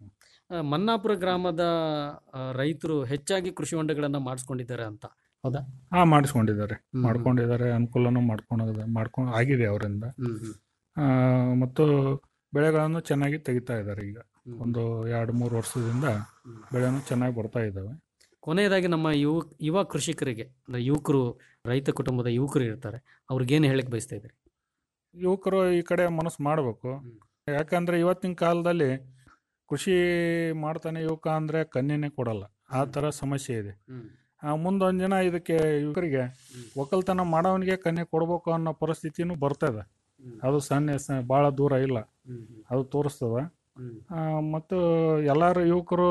ಆ, ಮನ್ನಾಪುರ ಗ್ರಾಮದ ಆ, ರೈತರು ಹೆಚ್ಚಾಗಿ ಕೃಷಿ ಹೊಂಡಗಳನ್ನ ಮಾಡಿಸ್ಕೊಂಡಿದ್ದಾರೆ ಅಂತ ಹೌದಾ ಹಾ ಮಾಡಿಸ್ಕೊಂಡಿದ್ದಾರೆ ಹ್ಮ್. ಮಾಡ್ಕೊಂಡಿದ್ದಾರೆ ಅನುಕೂಲನೂ ಮಾಡ್ಕೊಂಡು ಮಾಡ್ಕೊಂಡು ಆಗಿದೆ ಅವರಿಂದ ಹ್ಮ್, ಹ್ಮ್. ಆ, ಮತ್ತು ಬೆಳೆಗಳನ್ನು ಚೆನ್ನಾಗಿ ತೆಗಿತಾ ಇದ್ದಾರೆ ಈಗ ಹ್ಮ್. ಒಂದು ಎರಡು ಮೂರು ವರ್ಷದಿಂದ ಬೆಳೆನೂ ಚೆನ್ನಾಗಿ ಬರ್ತಾ ಇದ್ದಾವೆ ಕೊನೆಯದಾಗಿ ನಮ್ಮ ಯುವ ಯುವ ಕೃಷಿಕರಿಗೆ ಅಂದ್ರೆ ಯುವಕರು ರೈತ ಕುಟುಂಬದ ಯುವಕರು ಇರ್ತಾರೆ ಅವ್ರಿಗೇನು ಹೇಳಕ್ ಬಯಸ್ತಾ ಇದ್ದಾರೆ ಯುವಕರು ಈ ಕಡೆ ಮನಸ್ಸು ಮಾಡಬೇಕು ಯಾಕಂದ್ರೆ ಇವತ್ತಿನ ಕಾಲದಲ್ಲಿ ಕೃಷಿ ಮಾಡ್ತಾನೆ ಯುವಕ ಅಂದ್ರೆ ಕನ್ಯೆನೇ ಕೊಡಲ್ಲ ಆ ಥರ ಸಮಸ್ಯೆ ಇದೆ ಆ, ಮುಂದೊಂದು ಜನ ಇದಕ್ಕೆ ಯುವಕರಿಗೆ ಒಕ್ಕಲ್ತನ ಮಾಡೋವನಿಗೆ ಕನ್ಯೆ ಕೊಡ್ಬೇಕು ಅನ್ನೋ ಪರಿಸ್ಥಿತಿನೂ ಬರ್ತದೆ ಅದು ಸಣ್ಣ ಸ ಭಾಳ ದೂರ ಇಲ್ಲ ಅದು ತೋರಿಸ್ತದ ಆ, ಮತ್ತು ಎಲ್ಲರೂ ಯುವಕರು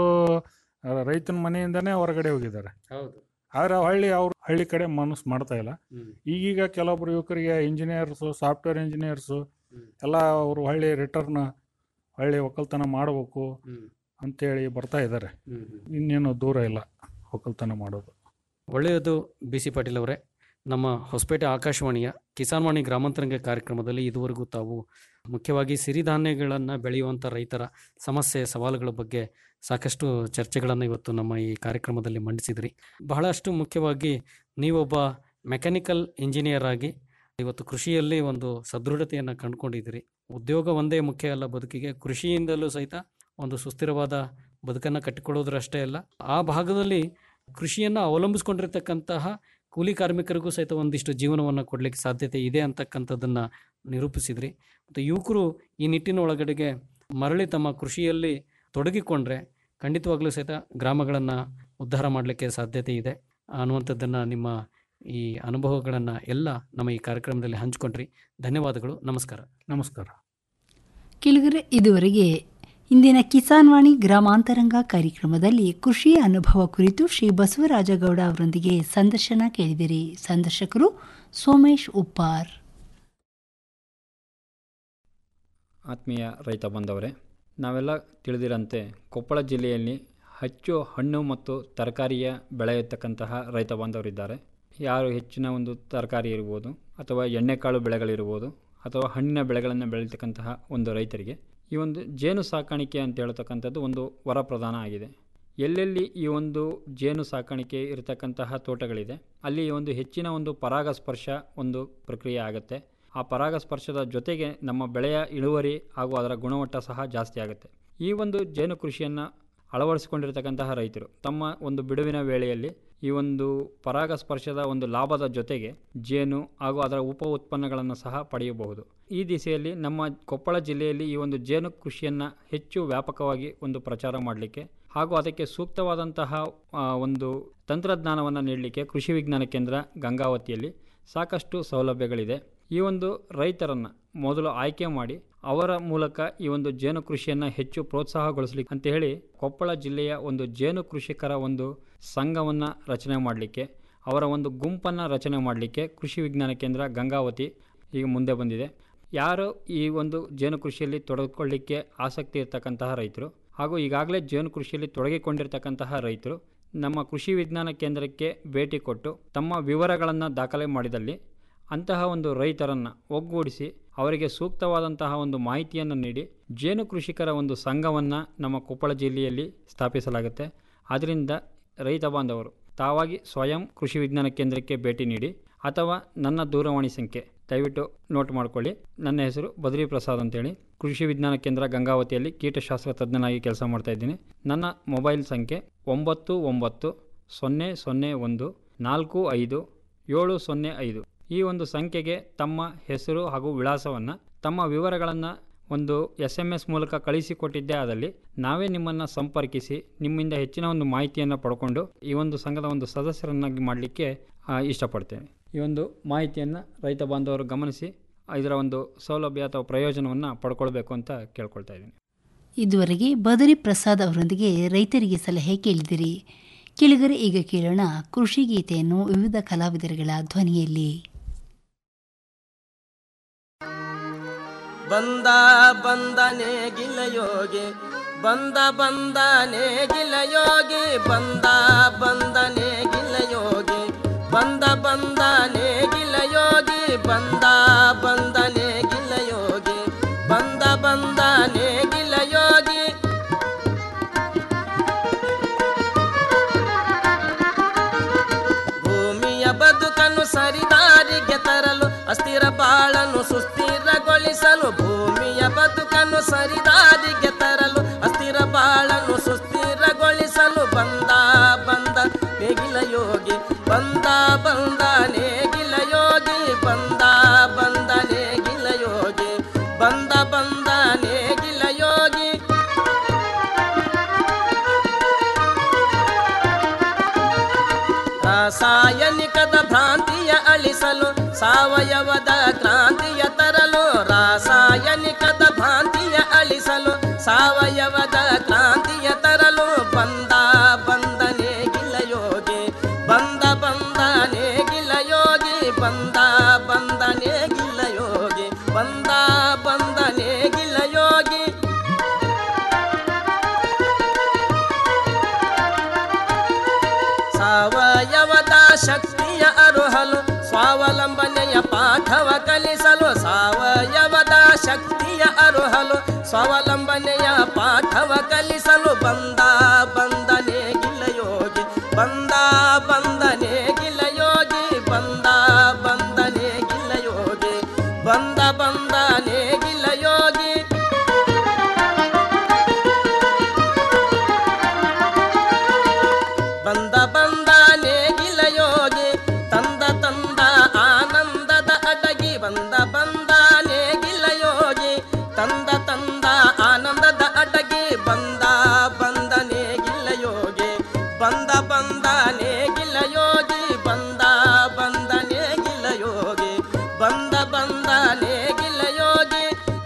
ಆ, ರೈತನ ಮನೆಯಿಂದನೇ ಹೊರಗಡೆ ಹೋಗಿದ್ದಾರೆ ಹೌದು ಆದರೆ ಹಳ್ಳಿ ಅವ್ರು ಹಳ್ಳಿ ಕಡೆ ಮನಸ್ಸು ಮಾಡ್ತಾ ಇಲ್ಲ ಈಗೀಗ ಕೆಲವೊಬ್ರು ಯುವಕರಿಗೆ ಇಂಜಿನಿಯರ್ಸು ಸಾಫ್ಟ್ವೇರ್ ಇಂಜಿನಿಯರ್ಸು ಎಲ್ಲ ಅವರು ಹಳ್ಳಿ ರಿಟರ್ನ್ ಹಳ್ಳಿ ಒಕ್ಕಲ್ತನ ಮಾಡಬೇಕು ಅಂತೇಳಿ ಬರ್ತಾ ಇದ್ದಾರೆ ಇನ್ನೇನು ದೂರ ಇಲ್ಲ ಒಕ್ಕಲ್ತನ ಮಾಡೋದು ಒಳ್ಳೆಯದು ಬಿ ಸಿ ಪಾಟೀಲ್ ಅವರೇ ನಮ್ಮ ಹೊಸಪೇಟೆ ಆಕಾಶವಾಣಿಯ ಕಿಸಾನ್ ವಾಣಿ ಗ್ರಾಮಾಂತರಂಗ ಕಾರ್ಯಕ್ರಮದಲ್ಲಿ ಇದುವರೆಗೂ ತಾವು ಮುಖ್ಯವಾಗಿ ಸಿರಿಧಾನ್ಯಗಳನ್ನು ಬೆಳೆಯುವಂಥ ರೈತರ ಸಮಸ್ಯೆ ಸವಾಲುಗಳ ಬಗ್ಗೆ ಸಾಕಷ್ಟು ಚರ್ಚೆಗಳನ್ನು ಇವತ್ತು ನಮ್ಮ ಈ ಕಾರ್ಯಕ್ರಮದಲ್ಲಿ ಮಂಡಿಸಿದ್ರಿ ಬಹಳಷ್ಟು ಮುಖ್ಯವಾಗಿ ನೀವೊಬ್ಬ ಮೆಕ್ಯಾನಿಕಲ್ ಇಂಜಿನಿಯರ್ ಆಗಿ ಇವತ್ತು ಕೃಷಿಯಲ್ಲಿ ಒಂದು ಸದೃಢತೆಯನ್ನು ಕಂಡುಕೊಂಡಿದ್ದೀರಿ ಉದ್ಯೋಗ ಒಂದೇ ಮುಖ್ಯ ಅಲ್ಲ ಬದುಕಿಗೆ ಕೃಷಿಯಿಂದಲೂ ಸಹಿತ ಒಂದು ಸುಸ್ಥಿರವಾದ ಬದುಕನ್ನು ಕಟ್ಟಿಕೊಳ್ಳೋದ್ರಷ್ಟೇ ಅಲ್ಲ ಆ ಭಾಗದಲ್ಲಿ ಕೃಷಿಯನ್ನು ಅವಲಂಬಿಸ್ಕೊಂಡಿರ್ತಕ್ಕಂತಹ ಕೂಲಿ ಕಾರ್ಮಿಕರಿಗೂ ಸಹಿತ ಒಂದಿಷ್ಟು ಜೀವನವನ್ನು ಕೊಡಲಿಕ್ಕೆ ಸಾಧ್ಯತೆ ಇದೆ ಅಂತಕ್ಕಂಥದ್ದನ್ನು ನಿರೂಪಿಸಿದ್ರಿ ಮತ್ತು ಯುವಕರು ಈ ನಿಟ್ಟಿನ ಒಳಗಡೆಗೆ ಮರಳಿ ತಮ್ಮ ಕೃಷಿಯಲ್ಲಿ ತೊಡಗಿಕೊಂಡ್ರೆ ಖಂಡಿತವಾಗ್ಲೂ ಸಹಿತ ಗ್ರಾಮಗಳನ್ನು ಉದ್ಧಾರ ಮಾಡಲಿಕ್ಕೆ ಸಾಧ್ಯತೆ ಇದೆ ಅನ್ನುವಂಥದ್ದನ್ನು ನಿಮ್ಮ ಈ ಅನುಭವಗಳನ್ನು ಎಲ್ಲ ನಮ್ಮ ಈ ಕಾರ್ಯಕ್ರಮದಲ್ಲಿ ಹಂಚಿಕೊಂಡ್ರಿ ಧನ್ಯವಾದಗಳು ನಮಸ್ಕಾರ ನಮಸ್ಕಾರ ಕೆಳಗರೆ ಇದುವರೆಗೆ ಇಂದಿನ ಕಿಸಾನ್ ವಾಣಿ ಗ್ರಾಮಾಂತರಂಗ ಕಾರ್ಯಕ್ರಮದಲ್ಲಿ ಕೃಷಿ ಅನುಭವ ಕುರಿತು ಶ್ರೀ ಬಸವರಾಜಗೌಡ ಅವರೊಂದಿಗೆ ಸಂದರ್ಶನ ಕೇಳಿದಿರಿ ಸಂದರ್ಶಕರು ಸೋಮೇಶ್ ಉಪ್ಪಾರ್ ಆತ್ಮೀಯ ರೈತ ಬಂದವರೇ ನಾವೆಲ್ಲ ತಿಳಿದಿರಂತೆ ಕೊಪ್ಪಳ ಜಿಲ್ಲೆಯಲ್ಲಿ ಹೆಚ್ಚು ಹಣ್ಣು ಮತ್ತು ತರಕಾರಿಯ ಬೆಳೆಯತಕ್ಕಂತಹ ರೈತ ಬಾಂಧವರಿದ್ದಾರೆ ಯಾರು ಹೆಚ್ಚಿನ ಒಂದು ತರಕಾರಿ ಇರ್ಬೋದು ಅಥವಾ ಎಣ್ಣೆಕಾಳು ಬೆಳೆಗಳಿರ್ಬೋದು ಅಥವಾ ಹಣ್ಣಿನ ಬೆಳೆಗಳನ್ನು ಬೆಳೀತಕ್ಕಂತಹ ಒಂದು ರೈತರಿಗೆ ಈ ಒಂದು ಜೇನು ಸಾಕಾಣಿಕೆ ಅಂತ ಹೇಳ್ತಕ್ಕಂಥದ್ದು ಒಂದು ವರಪ್ರಧಾನ ಆಗಿದೆ ಎಲ್ಲೆಲ್ಲಿ ಈ ಒಂದು ಜೇನು ಸಾಕಾಣಿಕೆ ಇರತಕ್ಕಂತಹ ತೋಟಗಳಿದೆ ಅಲ್ಲಿ ಈ ಒಂದು ಹೆಚ್ಚಿನ ಒಂದು ಪರಾಗಸ್ಪರ್ಶ ಒಂದು ಪ್ರಕ್ರಿಯೆ ಆಗುತ್ತೆ ಆ ಪರಾಗಸ್ಪರ್ಶದ ಜೊತೆಗೆ ನಮ್ಮ ಬೆಳೆಯ ಇಳುವರಿ ಹಾಗೂ ಅದರ ಗುಣಮಟ್ಟ ಸಹ ಜಾಸ್ತಿ ಆಗುತ್ತೆ ಈ ಒಂದು ಜೇನು ಕೃಷಿಯನ್ನು ಅಳವಡಿಸಿಕೊಂಡಿರ್ತಕ್ಕಂತಹ ರೈತರು ತಮ್ಮ ಒಂದು ಬಿಡುವಿನ ವೇಳೆಯಲ್ಲಿ ಈ ಒಂದು ಪರಾಗಸ್ಪರ್ಶದ ಒಂದು ಲಾಭದ ಜೊತೆಗೆ ಜೇನು ಹಾಗೂ ಅದರ ಉಪ ಉತ್ಪನ್ನಗಳನ್ನು ಸಹ ಪಡೆಯಬಹುದು ಈ ದಿಸೆಯಲ್ಲಿ ನಮ್ಮ ಕೊಪ್ಪಳ ಜಿಲ್ಲೆಯಲ್ಲಿ ಈ ಒಂದು ಜೇನು ಕೃಷಿಯನ್ನು ಹೆಚ್ಚು ವ್ಯಾಪಕವಾಗಿ ಒಂದು ಪ್ರಚಾರ ಮಾಡಲಿಕ್ಕೆ ಹಾಗೂ ಅದಕ್ಕೆ ಸೂಕ್ತವಾದಂತಹ ಆ, ಒಂದು ತಂತ್ರಜ್ಞಾನವನ್ನು ನೀಡಲಿಕ್ಕೆ ಕೃಷಿ ವಿಜ್ಞಾನ ಕೇಂದ್ರ ಗಂಗಾವತಿಯಲ್ಲಿ ಸಾಕಷ್ಟು ಸೌಲಭ್ಯಗಳಿದೆ ಈ ಒಂದು ರೈತರನ್ನು ಮೊದಲು ಆಯ್ಕೆ ಮಾಡಿ ಅವರ ಮೂಲಕ ಈ ಒಂದು ಜೇನು ಕೃಷಿಯನ್ನು ಹೆಚ್ಚು ಪ್ರೋತ್ಸಾಹಗೊಳಿಸಲಿಕ್ಕೆ ಅಂತ ಹೇಳಿ ಕೊಪ್ಪಳ ಜಿಲ್ಲೆಯ ಒಂದು ಜೇನು ಕೃಷಿಕರ ಒಂದು ಸಂಘವನ್ನು ರಚನೆ ಮಾಡಲಿಕ್ಕೆ ಅವರ ಒಂದು ಗುಂಪನ್ನು ರಚನೆ ಮಾಡಲಿಕ್ಕೆ ಕೃಷಿ ವಿಜ್ಞಾನ ಕೇಂದ್ರ ಗಂಗಾವತಿ ಈಗ ಮುಂದೆ ಬಂದಿದೆ ಯಾರು ಈ ಒಂದು ಜೇನು ಕೃಷಿಯಲ್ಲಿ ತೊಡಗಿಕೊಳ್ಳಿಕ್ಕೆ ಆಸಕ್ತಿ ಇರತಕ್ಕಂತಹ ರೈತರು ಹಾಗೂ ಈಗಾಗಲೇ ಜೇನು ಕೃಷಿಯಲ್ಲಿ ತೊಡಗಿಕೊಂಡಿರ್ತಕ್ಕಂತಹ ರೈತರು ನಮ್ಮ ಕೃಷಿ ವಿಜ್ಞಾನ ಕೇಂದ್ರಕ್ಕೆ ಭೇಟಿ ಕೊಟ್ಟು ತಮ್ಮ ವಿವರಗಳನ್ನು ದಾಖಲೆ ಮಾಡಿದಲ್ಲಿ ಅಂತಹ ಒಂದು ರೈತರನ್ನು ಒಗ್ಗೂಡಿಸಿ ಅವರಿಗೆ ಸೂಕ್ತವಾದಂತಹ ಒಂದು ಮಾಹಿತಿಯನ್ನು ನೀಡಿ ಜೇನು ಕೃಷಿಕರ ಒಂದು ಸಂಘವನ್ನು ನಮ್ಮ ಕೊಪ್ಪಳ ಜಿಲ್ಲೆಯಲ್ಲಿ ಸ್ಥಾಪಿಸಲಾಗುತ್ತೆ ಆದ್ದರಿಂದ ರೈತ ಬಾಂಧವರು ತಾವಾಗಿ ಸ್ವಯಂ ಕೃಷಿ ವಿಜ್ಞಾನ ಕೇಂದ್ರಕ್ಕೆ ಭೇಟಿ ನೀಡಿ ಅಥವಾ ನನ್ನ ದೂರವಾಣಿ ಸಂಖ್ಯೆ ದಯವಿಟ್ಟು ನೋಟ್ ಮಾಡ್ಕೊಳ್ಳಿ ನನ್ನ ಹೆಸರು ಬದ್ರಿ ಪ್ರಸಾದ್ ಅಂತೇಳಿ ಕೃಷಿ ವಿಜ್ಞಾನ ಕೇಂದ್ರ ಗಂಗಾವತಿಯಲ್ಲಿ ಕೀಟಶಾಸ್ತ್ರ ತಜ್ಞನಾಗಿ ಕೆಲಸ ಮಾಡ್ತಾ ಇದ್ದೀನಿ ನನ್ನ ಮೊಬೈಲ್ ಸಂಖ್ಯೆ ಒಂಬತ್ತು ಒಂಬತ್ತು ಸೊನ್ನೆ ಸೊನ್ನೆ ಒಂದು ನಾಲ್ಕು ಐದು ಏಳು ಸೊನ್ನೆ ಐದು ಈ ಒಂದು ಸಂಖ್ಯೆಗೆ ತಮ್ಮ ಹೆಸರು ಹಾಗೂ ವಿಳಾಸವನ್ನು ತಮ್ಮ ವಿವರಗಳನ್ನು ಒಂದು ಎಸ್ ಎಮ್ ಎಸ್ ಮೂಲಕ ಕಳಿಸಿಕೊಟ್ಟಿದ್ದೇ ಆದಲ್ಲಿ ನಾವೇ ನಿಮ್ಮನ್ನು ಸಂಪರ್ಕಿಸಿ ನಿಮ್ಮಿಂದ ಹೆಚ್ಚಿನ ಒಂದು ಮಾಹಿತಿಯನ್ನು ಪಡ್ಕೊಂಡು ಈ ಒಂದು ಸಂಘದ ಒಂದು ಸದಸ್ಯರನ್ನಾಗಿ ಮಾಡಲಿಕ್ಕೆ ಇಷ್ಟಪಡ್ತೇನೆ ಈ ಒಂದು ಮಾಹಿತಿಯನ್ನು ರೈತ ಬಾಂಧವರು ಗಮನಿಸಿ ಇದರ ಒಂದು ಸೌಲಭ್ಯ ಅಥವಾ ಪ್ರಯೋಜನವನ್ನು ಪಡ್ಕೊಳ್ಬೇಕು ಅಂತ ಕೇಳ್ಕೊಳ್ತಾ ಇದ್ದೀನಿ ಇದುವರೆಗೆ ಬದರಿ ಪ್ರಸಾದ್ ಅವರೊಂದಿಗೆ ರೈತರಿಗೆ ಸಲಹೆ ಕೇಳಿದಿರಿ ಕೆಳಗರೆ ಈಗ ಕೇಳೋಣ ಕೃಷಿ ಗೀತೆಯನ್ನು ವಿವಿಧ ಕಲಾವಿದರುಗಳ ಧ್ವನಿಯಲ್ಲಿ ಬಂದ ಬಂದನೆ ಗಿಲಯೋಗಿ ಬಂದ ಬಂದನೆ ಗಿಲಯೋಗಿ ಬಂದ ಬಂದನೆ ಗಿಲಯೋಗಿ ಬಂದ ಬಂದನೆ ಗಿಲಯೋಗಿ ಬಂದ ಬಂದನೆ ಗಿಲಯೋಗಿ ಬಂದ ಬಂದನೆ ಗಿಲಯೋಗಿ ಭೂಮಿಯ ಬದುಕನ್ನು ಸರಿದಾರಿಗೆ ತರಲು ಅಸ್ಥಿರ ಬಾಳನ್ನು ಸುಸ್ಥಿರಗೊಳಿಸಲು ಭೂಮಿಯ ಬದುಕನ್ನು ಸರಿದಾರಿಗೆ ತರಲು ಅಸ್ಥಿರ ಬಾಳನ್ನು ಸುಸ್ಥಿರಗೊಳಿಸಲು ಬಂದ ಬಂದ ನೇಗಿಲ ಯೋಗಿ ಬಂದ ಬಂದ ನೇಗಿಲ ಯೋಗಿ ಬಂದ ಬಂದ ನೇಗಿಲ ಯೋಗಿ ಬಂದ ಬಂದ ನೇಗಿಲ ಯೋಗಿ ರಾಸಾಯನಿಕದ ಭ್ರಾಂತಿಯ ಅಳಿಸಲು ಸಾವಯವದ ಕ್ರಾಂತಿಯ ತರಲು ರಾಸಾಯನಿಕದ ಭ್ರಾಂತಿಯ ಅಳಿಸಲು ಸಾವಯವದ ಕ್ರಾಂತಿಯ ತರಲು ಬಂದ ಬಂದನೆ ಗಿಲಯೋಗಿ ಬಂದ ಬಂದನೆ ಗಿಲಯೋಗಿ ಬಂದ ಬಂದನೆ ಗಿಲಯೋಗಿ ಬಂದ ಬಂದನೆ ಗಿಲಯೋಗಿ ಸಾವಯವದ ಶಕ್ತಿಯ ಅರುಹಲು ಸ್ವಾವಲಂಬನೆಯ ಪಾಠವ ಕಲಿಸಲು ಸಾವಯವದ ಶಕ್ತಿಯ ಅರುಹಲು ಸ್ವಾವಲಂಬನೆಯ ಪಾಠವ ಕಲಿಸಲು ಬಂದ ಬಂದನೆ ಗಿಲಯೋಗಿ ಬಂದ ಬಂದನೆ ಗಿಲಯೋಗಿ ಬಂದ ಬಂದನೆ ಗಿಲಯೋಗಿ ಬಂದ ಬಂದನೆ ಗಿಲಯೋಗಿ ಬಂದ ಬಂದ ನೇಗಿಲ ಯೋಗಿ ತಂದ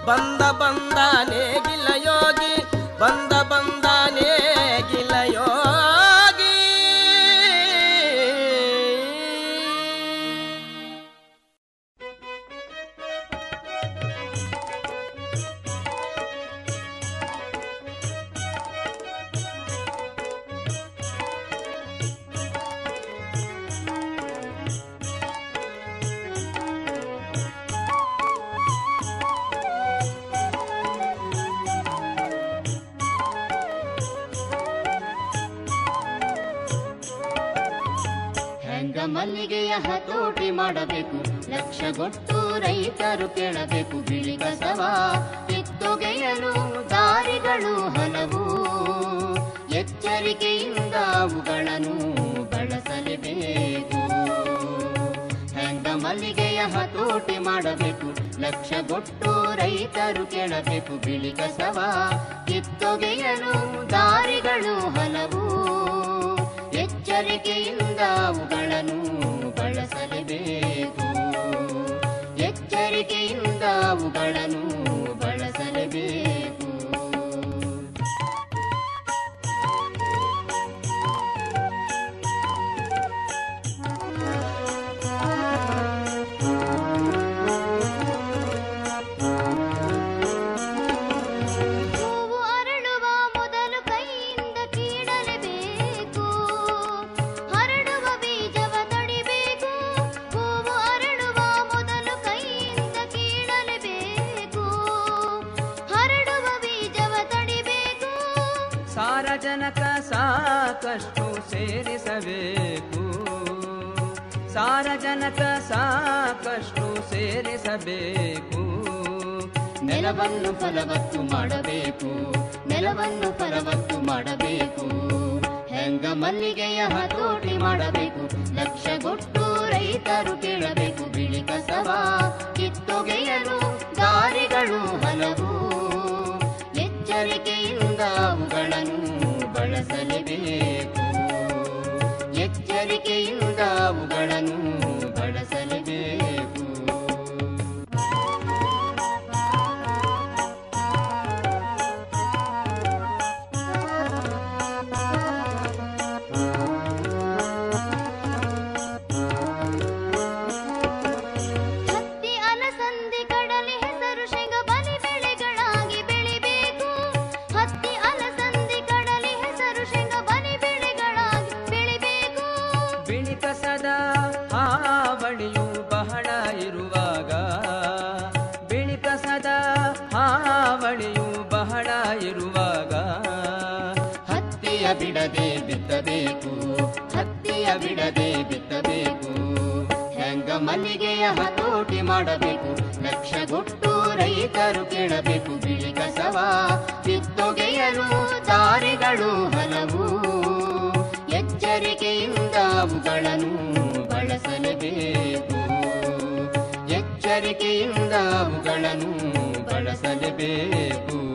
ಬಂದ ಬಂದಾನೆ ಗಿಲ್ಲ ಯೋಗಿ ಬಂದ ಬಂದಾನೆ ಗಿಲ್ಲ ಯೋಗಿ ಹೆಂಗ ಮಲ್ಲಿಗೆಯ ಹತೋಟಿ ಮಾಡಬೇಕು ಲಕ್ಷಗೊಟ್ಟು ರೈತರು ಕೇಳಬೇಕು ಬಿಳಿ ಕಸವ ಕಿತ್ತೊಗೆಯಲು ದಾರಿಗಳು ಹಲವು ಎಚ್ಚರಿಕೆಯಿಂದ ಅವುಗಳನ್ನು ಬಳಸಲೇಬೇಕು ಹೆಂಗ ಮಲ್ಲಿಗೆಯ ಹತೋಟಿ ಮಾಡಬೇಕು ಲಕ್ಷಗೊಟ್ಟು ರೈತರು ಕೇಳಬೇಕು ಬಿಳಿ ಕಸವ ಕಿತ್ತೊಗೆಯಲು ದಾರಿಗಳು ಹಲವು ಎಚ್ಚರಿಕೆಯಿಂದ ಅವುಗಳನ್ನು ಬಳಸಲೇಬೇಕು ಎಚ್ಚರಿಕೆಯಿಂದ ಅವುಗಳನ್ನು ಬಳಸಲೇಬೇಕು ಹೂವು ಅರಳುವ ಮೊದಲು ಕೈಯಿಂದ ಕೀಳಲೇಬೇಕು ಹರಡುವ ಬೀಜವ ತಡಿಬೇಕು ಹೂವು ಅರಳುವ ಮೊದಲು ಕೈಯಿಂದ ಕೀಳಲೇಬೇಕು ಹರಡುವ ಬೀಜವ ತಡಿಬೇಕು ಸಾರಜನಕ ಸಾಕಷ್ಟು ಸೇರಿಸಬೇಕು ಸಾರಜನಕ ಸಾಕಷ್ಟು ಸೇರಿಸಬೇಕು ನೆಲವನ್ನು ಫಲವತ್ತು ಮಾಡಬೇಕು ನೆಲವನ್ನು ಫಲವತ್ತು ಮಾಡಬೇಕು ಹೆಂಗ ಮಲ್ಲಿಗೆಯ ಹತೋಟಿ ಮಾಡಬೇಕು ಲಕ್ಷಗೊಟ್ಟು ರೈತರು ಕೇಳಬೇಕು ಬಿಳಿ ಕಸವ ಕಿತ್ತೊಗೆಯಲು ದಾರಿಗಳು ಹಲವು ಎಚ್ಚರಿಕೆಯಿಂದ ಅವುಗಳನ್ನು ಬಳಸಲೇಬೇಕು ಎಚ್ಚರಿಕೆಯಿಂದ ಅವುಗಳನ್ನು ಬಳಸಲೇಬೇಕು ಹತ್ತಿ ಅಲಸಂದಿ ಕಡಲೆ ಹೆಸರು ಶೇಂಗ ಬಲಿ ಬೆಳೆಗಳಾಗಿ ಬೆಳಿಬೇಕು ಹತ್ತಿ ಅಲಸಂದಿ ಕಡಲೆ ಹೆಸರು ಶೇಂಗ ಬಲಿ ಬೆಳೆಗಳಾಗಿ ಬೆಳಿಬೇಕು ಬಿಳಿ ಕಸದ ಹಾವಳಿಯು ಬಹಳ ಇರುವಾಗ ಬಿಳಿ ಕಸದ ಹಾವಳಿಯು ಬಹಳ ಇರುವಾಗ ಹತ್ತಿಯ ಬಿಡದೆ ಬಿತ್ತಬೇಕು ಹತ್ತಿಯ ಬಿಡದೆ ಬಿತ್ತಬೇಕು ಹೆಂಗ ಮಲ್ಲಿಗೆಯ ಹತೋಟಿ ಮಾಡಬೇಕು ಲಕ್ಷಗೊಟ್ಟು ರೈತರು ಕೇಳಬೇಕು ಬಿಳಿ ಕಸವ ಕಿತ್ತೊಗೆಯಲು ದಾರಿಗಳು ಹಲವು ಎಚ್ಚರಿಕೆಯಿಂದ ಅವುಗಳನ್ನು ಬಳಸಲೇಬೇಕು ಎಚ್ಚರಿಕೆಯಿಂದ ಅವುಗಳನ್ನು ಬಳಸಲೇಬೇಕು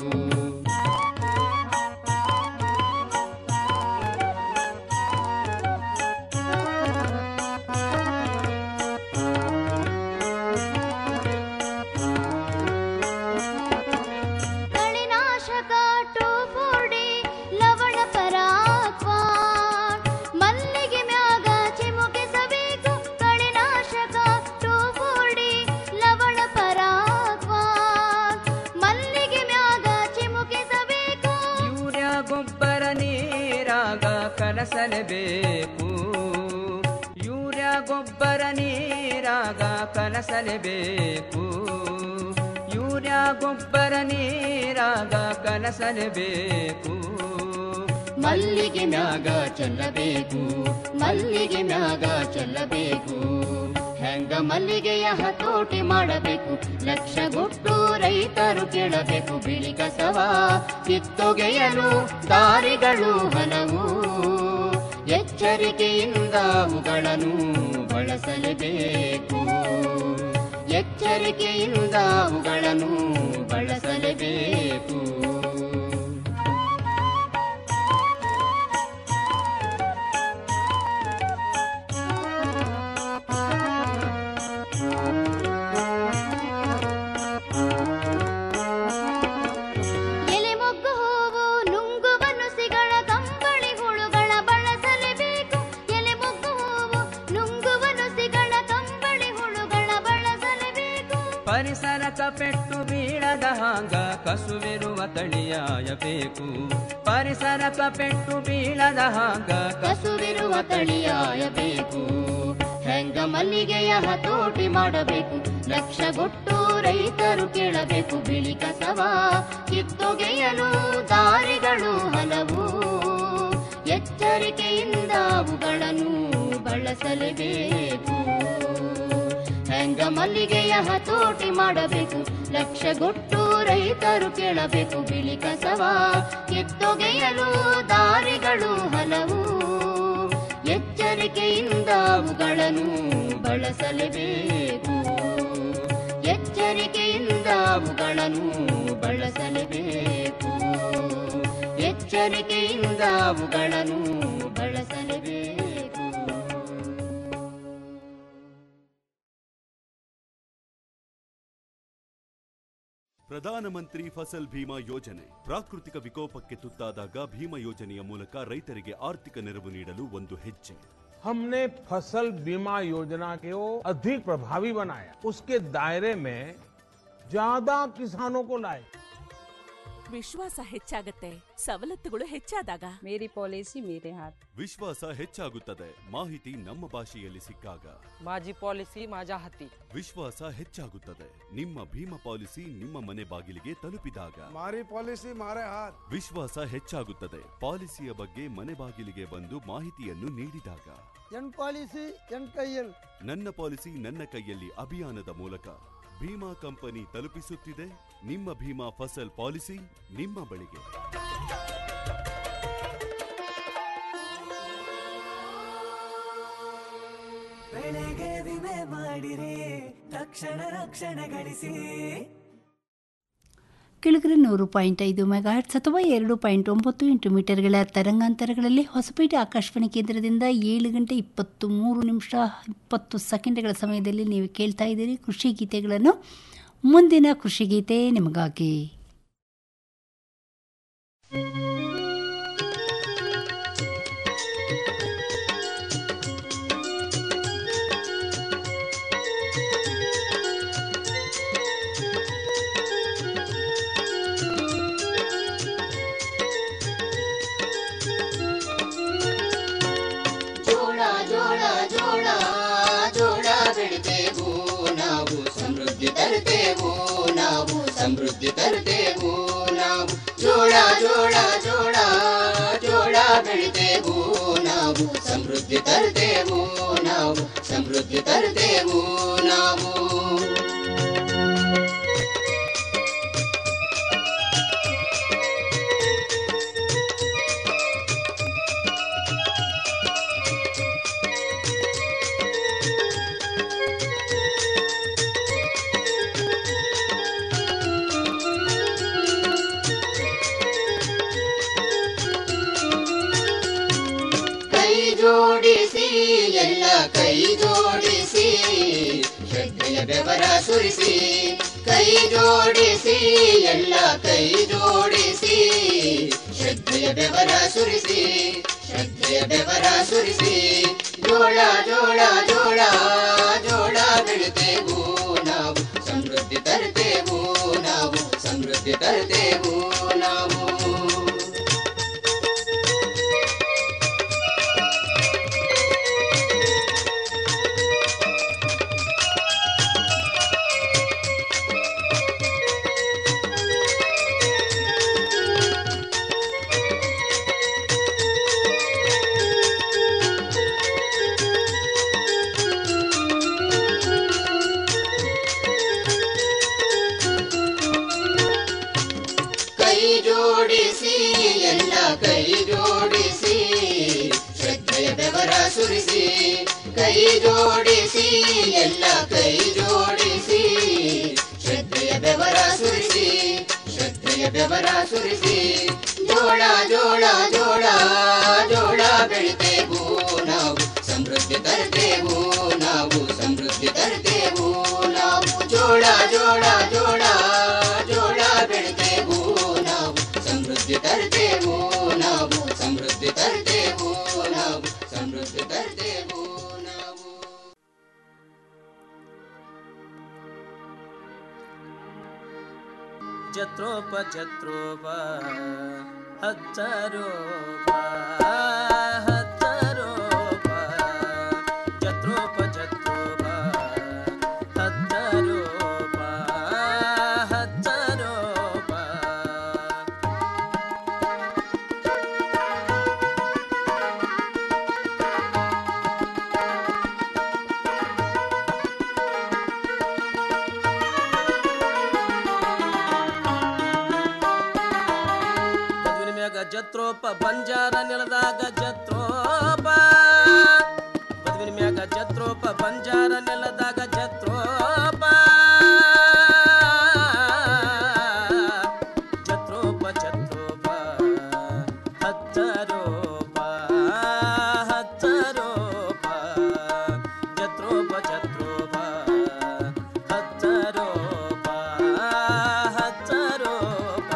ಕಳೆನಾಶಕ ಟೋಫೋಡಿ ಲವಣ ಪರಾಕ್ವಾನ್ ಮಲ್ಲಿಗೆ ಮ್ಯಾಗ ಚಿಮುಕಿಸಬೇಕು ಕಳೆನಾಶಕ ಟೋಫೋಡಿ ಲವಣ ಪರಾಕ್ವಾನ್ ಮಲ್ಲಿಗೆ ಮ್ಯಾಗ ಚಿಮುಕಿಸಬೇಕು ಯೂರಿಯಾ ಗೊಬ್ಬರ ನೀರಾಗ ಕಲಸಲೇಬೇಕು ಯೂರಿಯಾ ಗೊಬ್ಬರ ನೀರಾಗ ಕಲಸಲೇಬೇಕು ಯೂರಿಯಾ ಗೊಬ್ಬರ ನೀರಾಗ ಕಲಸಲೇಬೇಕು ಮಲ್ಲಿಗೆ ಮ್ಯಾಗ ಚೆಲ್ಲಬೇಕು ಮಲ್ಲಿಗೆ ಮ್ಯಾಗ ಚೆಲ್ಲಬೇಕು ಹೆಂಗ ಮಲ್ಲಿಗೆಯ ಹತೋಟಿ ಮಾಡಬೇಕು ಲಕ್ಷಗೊಟ್ಟು ರೈತರು ಕೇಳಬೇಕು ಬಿಳಿ ಕಸವ ಕಿತ್ತೊಗೆಯಲು ದಾರಿಗಳು ಹಲವು ಎಚ್ಚರಿಕೆಯಿಂದ ಅವುಗಳನ್ನು ಬಳಸಲೇಬೇಕು ಎಚ್ಚರಿಕೆಯಿಂದ ಅವುಗಳನ್ನು ಬಳಸಲೇಬೇಕು ಪರಿಸರಕ ಪೆಟ್ಟು ಬೀಳದ ಹಾಂಗ ಕಸುವಿರುವ ತಳಿಯಾಯಬೇಕು ಪರಿಸರಕ ಪೆಟ್ಟು ಬೀಳದ ಹಾಂಗ ಕಸುವಿರುವ ತಳಿಯಾಯಬೇಕು ಹೆಂಗ ಮಲ್ಲಿಗೆಯ ಹತೋಟಿ ಮಾಡಬೇಕು ಲಕ್ಷಗೊಟ್ಟು ರೈತರು ಕೇಳಬೇಕು ಬಿಳಿ ಕಸವ ಕಿತ್ತೊಗೆಯಲು ದಾರಿಗಳು ಹಲವು ಎಚ್ಚರಿಕೆಯಿಂದ ಅವುಗಳನ್ನು ಬಳಸಲೇಬೇಕು ಹೆಂಗ ಮಲ್ಲಿಗೆಯ ಹತೋಟಿ ಮಾಡಬೇಕು ಲಕ್ಷಗೊಟ್ಟು ರೈತರು ಕೇಳಬೇಕು ಬಿಳಿ ಕಸವ ಕಿತ್ತೊಗೆಯಲು ದಾರಿಗಳು ಹಲವು ಎಚ್ಚರಿಕೆಯಿಂದ ಅವುಗಳನ್ನು ಬಳಸಲೇಬೇಕು ಎಚ್ಚರಿಕೆಯಿಂದ ಅವುಗಳನ್ನು ಬಳಸಲೇಬೇಕು ಎಚ್ಚರಿಕೆಯಿಂದ ಅವುಗಳನ್ನು ಬಳಸಲೇಬೇಕು ಪ್ರಧಾನಮಂತ್ರಿ ಫಸಲ್ ಭೀಮಾ ಯೋಜನೆ ಪ್ರಾಕೃತಿಕ ವಿಕೋಪಕ್ಕೆ ತುತ್ತಾದಾಗ ಭೀಮಾ ಯೋಜನೆಯ ಮೂಲಕ ರೈತರಿಗೆ ಆರ್ಥಿಕ ನೆರವು ನೀಡಲು ಒಂದು ಹೆಜ್ಜೆ हमने फसल बीमा योजना को अधिक प्रभावी बनाया उसके दायरे में ज्यादा किसानों को लाए ವಿಶ್ವಾಸ ಹೆಚ್ಚಾಗತ್ತೆ ಸವಲತ್ತುಗಳು ಹೆಚ್ಚಾದಾಗ ಮೇರಿ ಪಾಲಿಸಿ ಮೇರೆ ಹಾತ್ ವಿಶ್ವಾಸ ಹೆಚ್ಚಾಗುತ್ತದೆ ಮಾಹಿತಿ ನಮ್ಮ ಭಾಷೆಯಲ್ಲಿ ಸಿಕ್ಕಾಗ माझी पॉलिसी माझ्या हाती ವಿಶ್ವಾಸ ಹೆಚ್ಚಾಗುತ್ತದೆ ನಿಮ್ಮ ಭೀಮಾ ಪಾಲಿಸಿ ನಿಮ್ಮ ಮನೆ ಬಾಗಿಲಿಗೆ ತಲುಪಿದಾಗ મારી પોલિસી મારે હાથ ವಿಶ್ವಾಸ ಹೆಚ್ಚಾಗುತ್ತದೆ ಪಾಲಿಸಿಯ ಬಗ್ಗೆ ಮನೆ ಬಾಗಿಲಿಗೆ ಬಂದು ಮಾಹಿತಿಯನ್ನು ನೀಡಿದಾಗ ಎನ್ ಪಾಲಿಸಿ ಎನ್ ಕೈಯಲ್ಲಿ ನನ್ನ ಪಾಲಿಸಿ ನನ್ನ ಕೈಯಲ್ಲಿ ಅಭಿಯಾನದ ಮೂಲಕ ಭೀಮಾ ಕಂಪನಿ ತಲುಪಿಸುತ್ತಿದೆ ನಿಮ್ಮ ಭೀಮಾ ಫಸಲ್ ಪಾಲಿಸಿ ನಿಮ್ಮ ಬಳಿಗೆ ಬೆಳೆಗೆ ವಿಮೆ ಮಾಡಿರಿ ತಕ್ಷಣ ರಕ್ಷಣೆ ಗಳಿಸಿ ಕೆಳಗರೆ ನೂರು ಪಾಯಿಂಟ್ ಐದು ಮೆಗಾಹರ್ಟ್ಸ್ ಅಥವಾ ಎರಡು ಪಾಯಿಂಟ್ ಒಂಬತ್ತು ಎಂಟು ಮೀಟರ್ಗಳ ತರಂಗಾಂತರಗಳಲ್ಲಿ ಹೊಸಪೇಟೆ ಆಕಾಶವಾಣಿ ಕೇಂದ್ರದಿಂದ ಏಳು ಗಂಟೆ ಇಪ್ಪತ್ತು ಮೂರು ನಿಮಿಷ ಇಪ್ಪತ್ತು ಸೆಕೆಂಡ್ಗಳ ಸಮಯದಲ್ಲಿ ನೀವು ಕೇಳ್ತಾ ಇದ್ದೀರಿ ಕೃಷಿ ಗೀತೆಗಳನ್ನು ಮುಂದಿನ ಕೃಷಿ ಗೀತೆ ನಿಮಗಾಗಿ ಜೋಳ ಜೋಳ ಜೋಳ ಜೋಳ ಬೆಳಿತೇವು ನಾವು ಸಮೃದ್ಧಿ ತರುತ್ತೇವು ನಾವು ಸಮೃದ್ಧಿ ತರುತ್ತೇವು ನಾವು ಜೋಳ ಜೋಳ ಜೋಳ ಜೋಳ ಬೆಳಿತೇವು ನಾವು ಸಮೃದ್ಧಿ ತರುತ್ತೇವು ನಾವು ಸಮೃದ್ಧಿ ತರುತ್ತೇವು ನಾವು ಕೈ ಜೋಡಿಸಿ ಎಲ್ಲ ಕೈ ಜೋಡಿಸಿ ಶ್ರದ್ಧೆಯ ಬೆವರ ಸುರಿಸಿ ಕೈ ಜೋಡಿಸಿ ಎಲ್ಲ ಕೈ ಜೋಡಿಸಿ ಶ್ರದ್ಧೆಯ ಬೆವರ ಸುರಿಸಿ ಶ್ರದ್ಧೆಯ ಬೆವರ ಸುರಿಸಿ ಜೋಳ ಜೋಳ ಜೋಳ ಜೋಳ ಬೆಳಿತೇವು ನಾವು ಸಮೃದ್ಧಿ ತರುತ್ತೇವು ನಾವು ಸಮೃದ್ಧಿ ತರುತ್ತೇವು ನಾವು ಕೈ ಜೋಡಿಸಿ ಎಲ್ಲ ಕೈ ಜೋಡಿಸಿ ಶ್ರದ್ಧೆಯ ಬೆವರ ಸುರಿಸಿ ಕೈ ಜೋಡಿಸಿ ಎಲ್ಲ ಕೈ ಜೋಡಿಸಿ ಶ್ರದ್ಧೆಯ ಬೆವರ ಸುರಿಸಿ ಶ್ರದ್ಧೆಯ ಬೆವರ ಸುರಿಸಿ ಜೋಳ ಜೋಳ ಜೋಳ ಜೋಳ ಬೆಳಿತೇವು ನಾವು ಸಮೃದ್ಧಿ ತರ್ತೇವು ನಾವು ಸಮೃದ್ಧಿ ತರ್ತೇವು ನಾವು ಜೋಳ ಜೋಳ ಜೋಳ ಜೋಳ ಬೆಳಿತೇವು ನಾವು ಸಮೃದ್ಧಿ ತರ್ತೇವು ನಾವು ಸಮೃದ್ಧಿ ತರ್ತೇವು ನಾವು ಸಮೃದ್ಧಿ ತರ್ತೇವು ನಾವು ಜತ್ರೋಪ ಜತ್ರೋಪ ಹಚ್ಚರೋಪ ಹಚ್ಚರೋಪ ಜತ್ರೋಪ ಜತ್ರೋಪ ಹಚ್ಚರೋಪ ಹಚ್ಚರೋಪ ಮದುವಿನ ಮ್ಯಾಗ ಜತ್ರೋಪ ಬಂಜಾರ ನೆಲದಾಗ ಜತ್ರೋಪ ಮದುವಿನ ಮ್ಯಾಗ ಜತ್ರೋಪ ಬಂಜಾರ ನೆಲದಾಗ ಜತ್ರೋಪ ಜತ್ರೋಪ ಜತ್ರೋಪ ಹಚ್ಚರೋಪ ಹಚ್ಚರೋಪ ಜತ್ರೋಪ ಜತ್ರೋಪ ಹಚ್ಚರೋಪ ಹಚ್ಚರೋಪ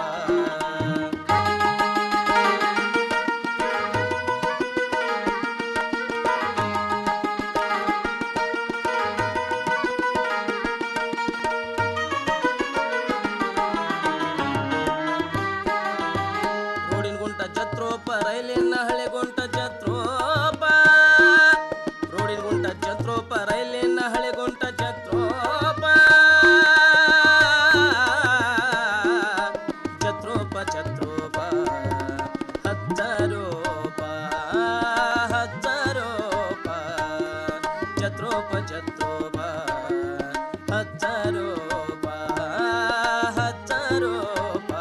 ರೋಡಿನ ಗುಂಟ ಜತ್ರೋಪ ರೈಲಿನ ಹಳೆ ಗುಂಟ ಜತ್ರೋಪ ರೋಡಿನ ಗುಂಟ ಜತ್ರೋಪ ರೈಲಿನ ಹಳೆ ಗುಂಟ ಜತ್ರೋಪ ಜತ್ರೋಪ ಜತ್ರೋಪ ಹಚ್ಚರೋಪ ಹಚ್ಚರೋಪ ಜತ್ರೋಪ ಜತ್ರೋಪ ಹಚ್ಚರೋಪ ಹಚ್ಚರೋಪ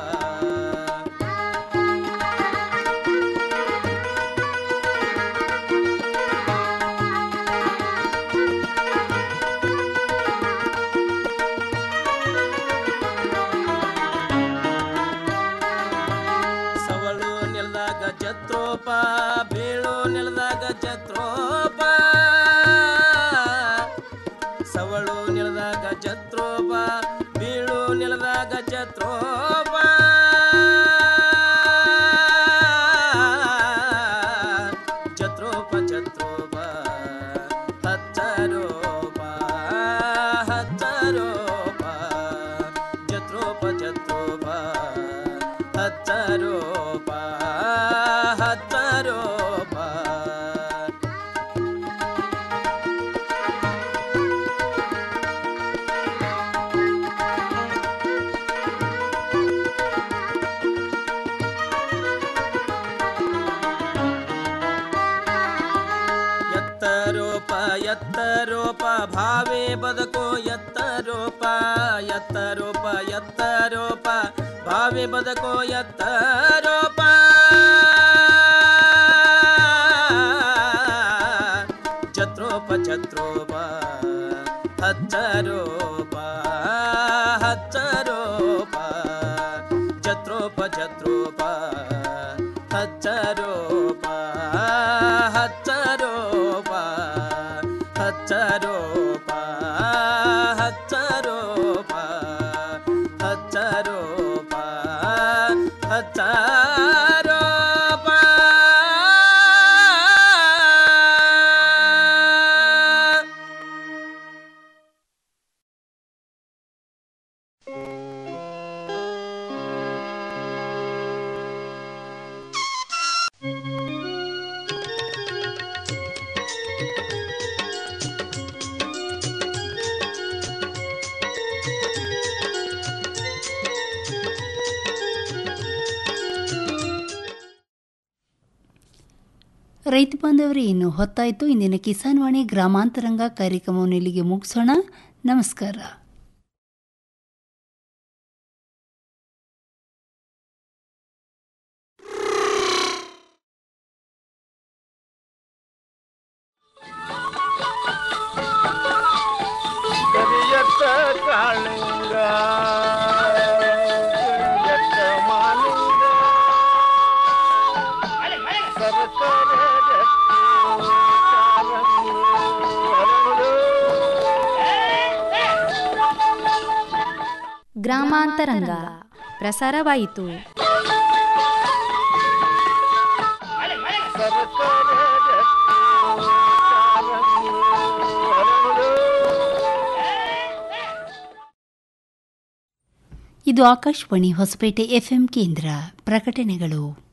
ಸವಳು ನೆಲದಾಗ ಜತ್ರೋಪ ಬೀಳು ನೆಲದಾಗ ಜತ್ರೋಪ ಸವಳು ನೆಲದಾಗ ಜತ್ರೋಪ ಬೀಳು ನೆಲದಾಗ ಜತ್ರೋಪ ಜತ್ರೋಪ ಜತ್ರೋಪ ಹಚ್ಚರೋಪ ಹಚ್ಚರೋಪ ಜತ್ರೋಪ ಜತ್ರೋಪ ಹಚ್ಚರೋಪ ಹಚ್ಚರೋಪ ಎತ್ತರೋಪ ಎತ್ತರೋಪ ಭಾವೇ ಬದುಕು ಎತ್ತರೋಪ ಎತ್ತರೋಪ ಎತ್ತರೋಪ ಭಾವೇ ಬದುಕು ಎತ್ತರೋಪ ಜತ್ರೋಪ ಜತ್ರೋಪ ಹಚ್ಚರೋಪ ಹಚ್ಚರೋಪ ಜತ್ರೋಪ ಜತ್ರೋಪ ಹಚ್ಚರೋಪ ಹಚ್ಚರೋಪ ಹಚ್ಚರೋಪ ಹಚ್ಚರೋಪ ಹಚ್ಚರೋಪ ಹಚ್ಚರೋಪ ರೈತ ಬಾಂಧವರೇ ಇನ್ನು ಹೊತ್ತಾಯಿತು ಇಂದಿನ ಕಿಸಾನ್ ವಾಣಿ ಗ್ರಾಮಾಂತರಂಗ ಕಾರ್ಯಕ್ರಮವನ್ನು ಇಲ್ಲಿಗೆ ಮುಗಿಸೋಣ ನಮಸ್ಕಾರ ಕರಿಯತ್ತ ಕಾಳಿಂಗ ಕರಿಯತ್ತ ಮಾಲಿಂಗ ಸರಸರ ರತ್ನ ಚಾರಂಗಿ ಹರಡು. ಗ್ರಾಮಾಂತರಂಗ ಪ್ರಸಾರವಾಯಿತು ಸರಸರ ರತ್ನ ಚಾರಂಗಿ ಹರಡು. ಇದು ಆಕಾಶವಾಣಿ ಹೊಸಪೇಟೆ ಎಫ್ಎಂ ಕೇಂದ್ರ ಪ್ರಕಟಣೆಗಳು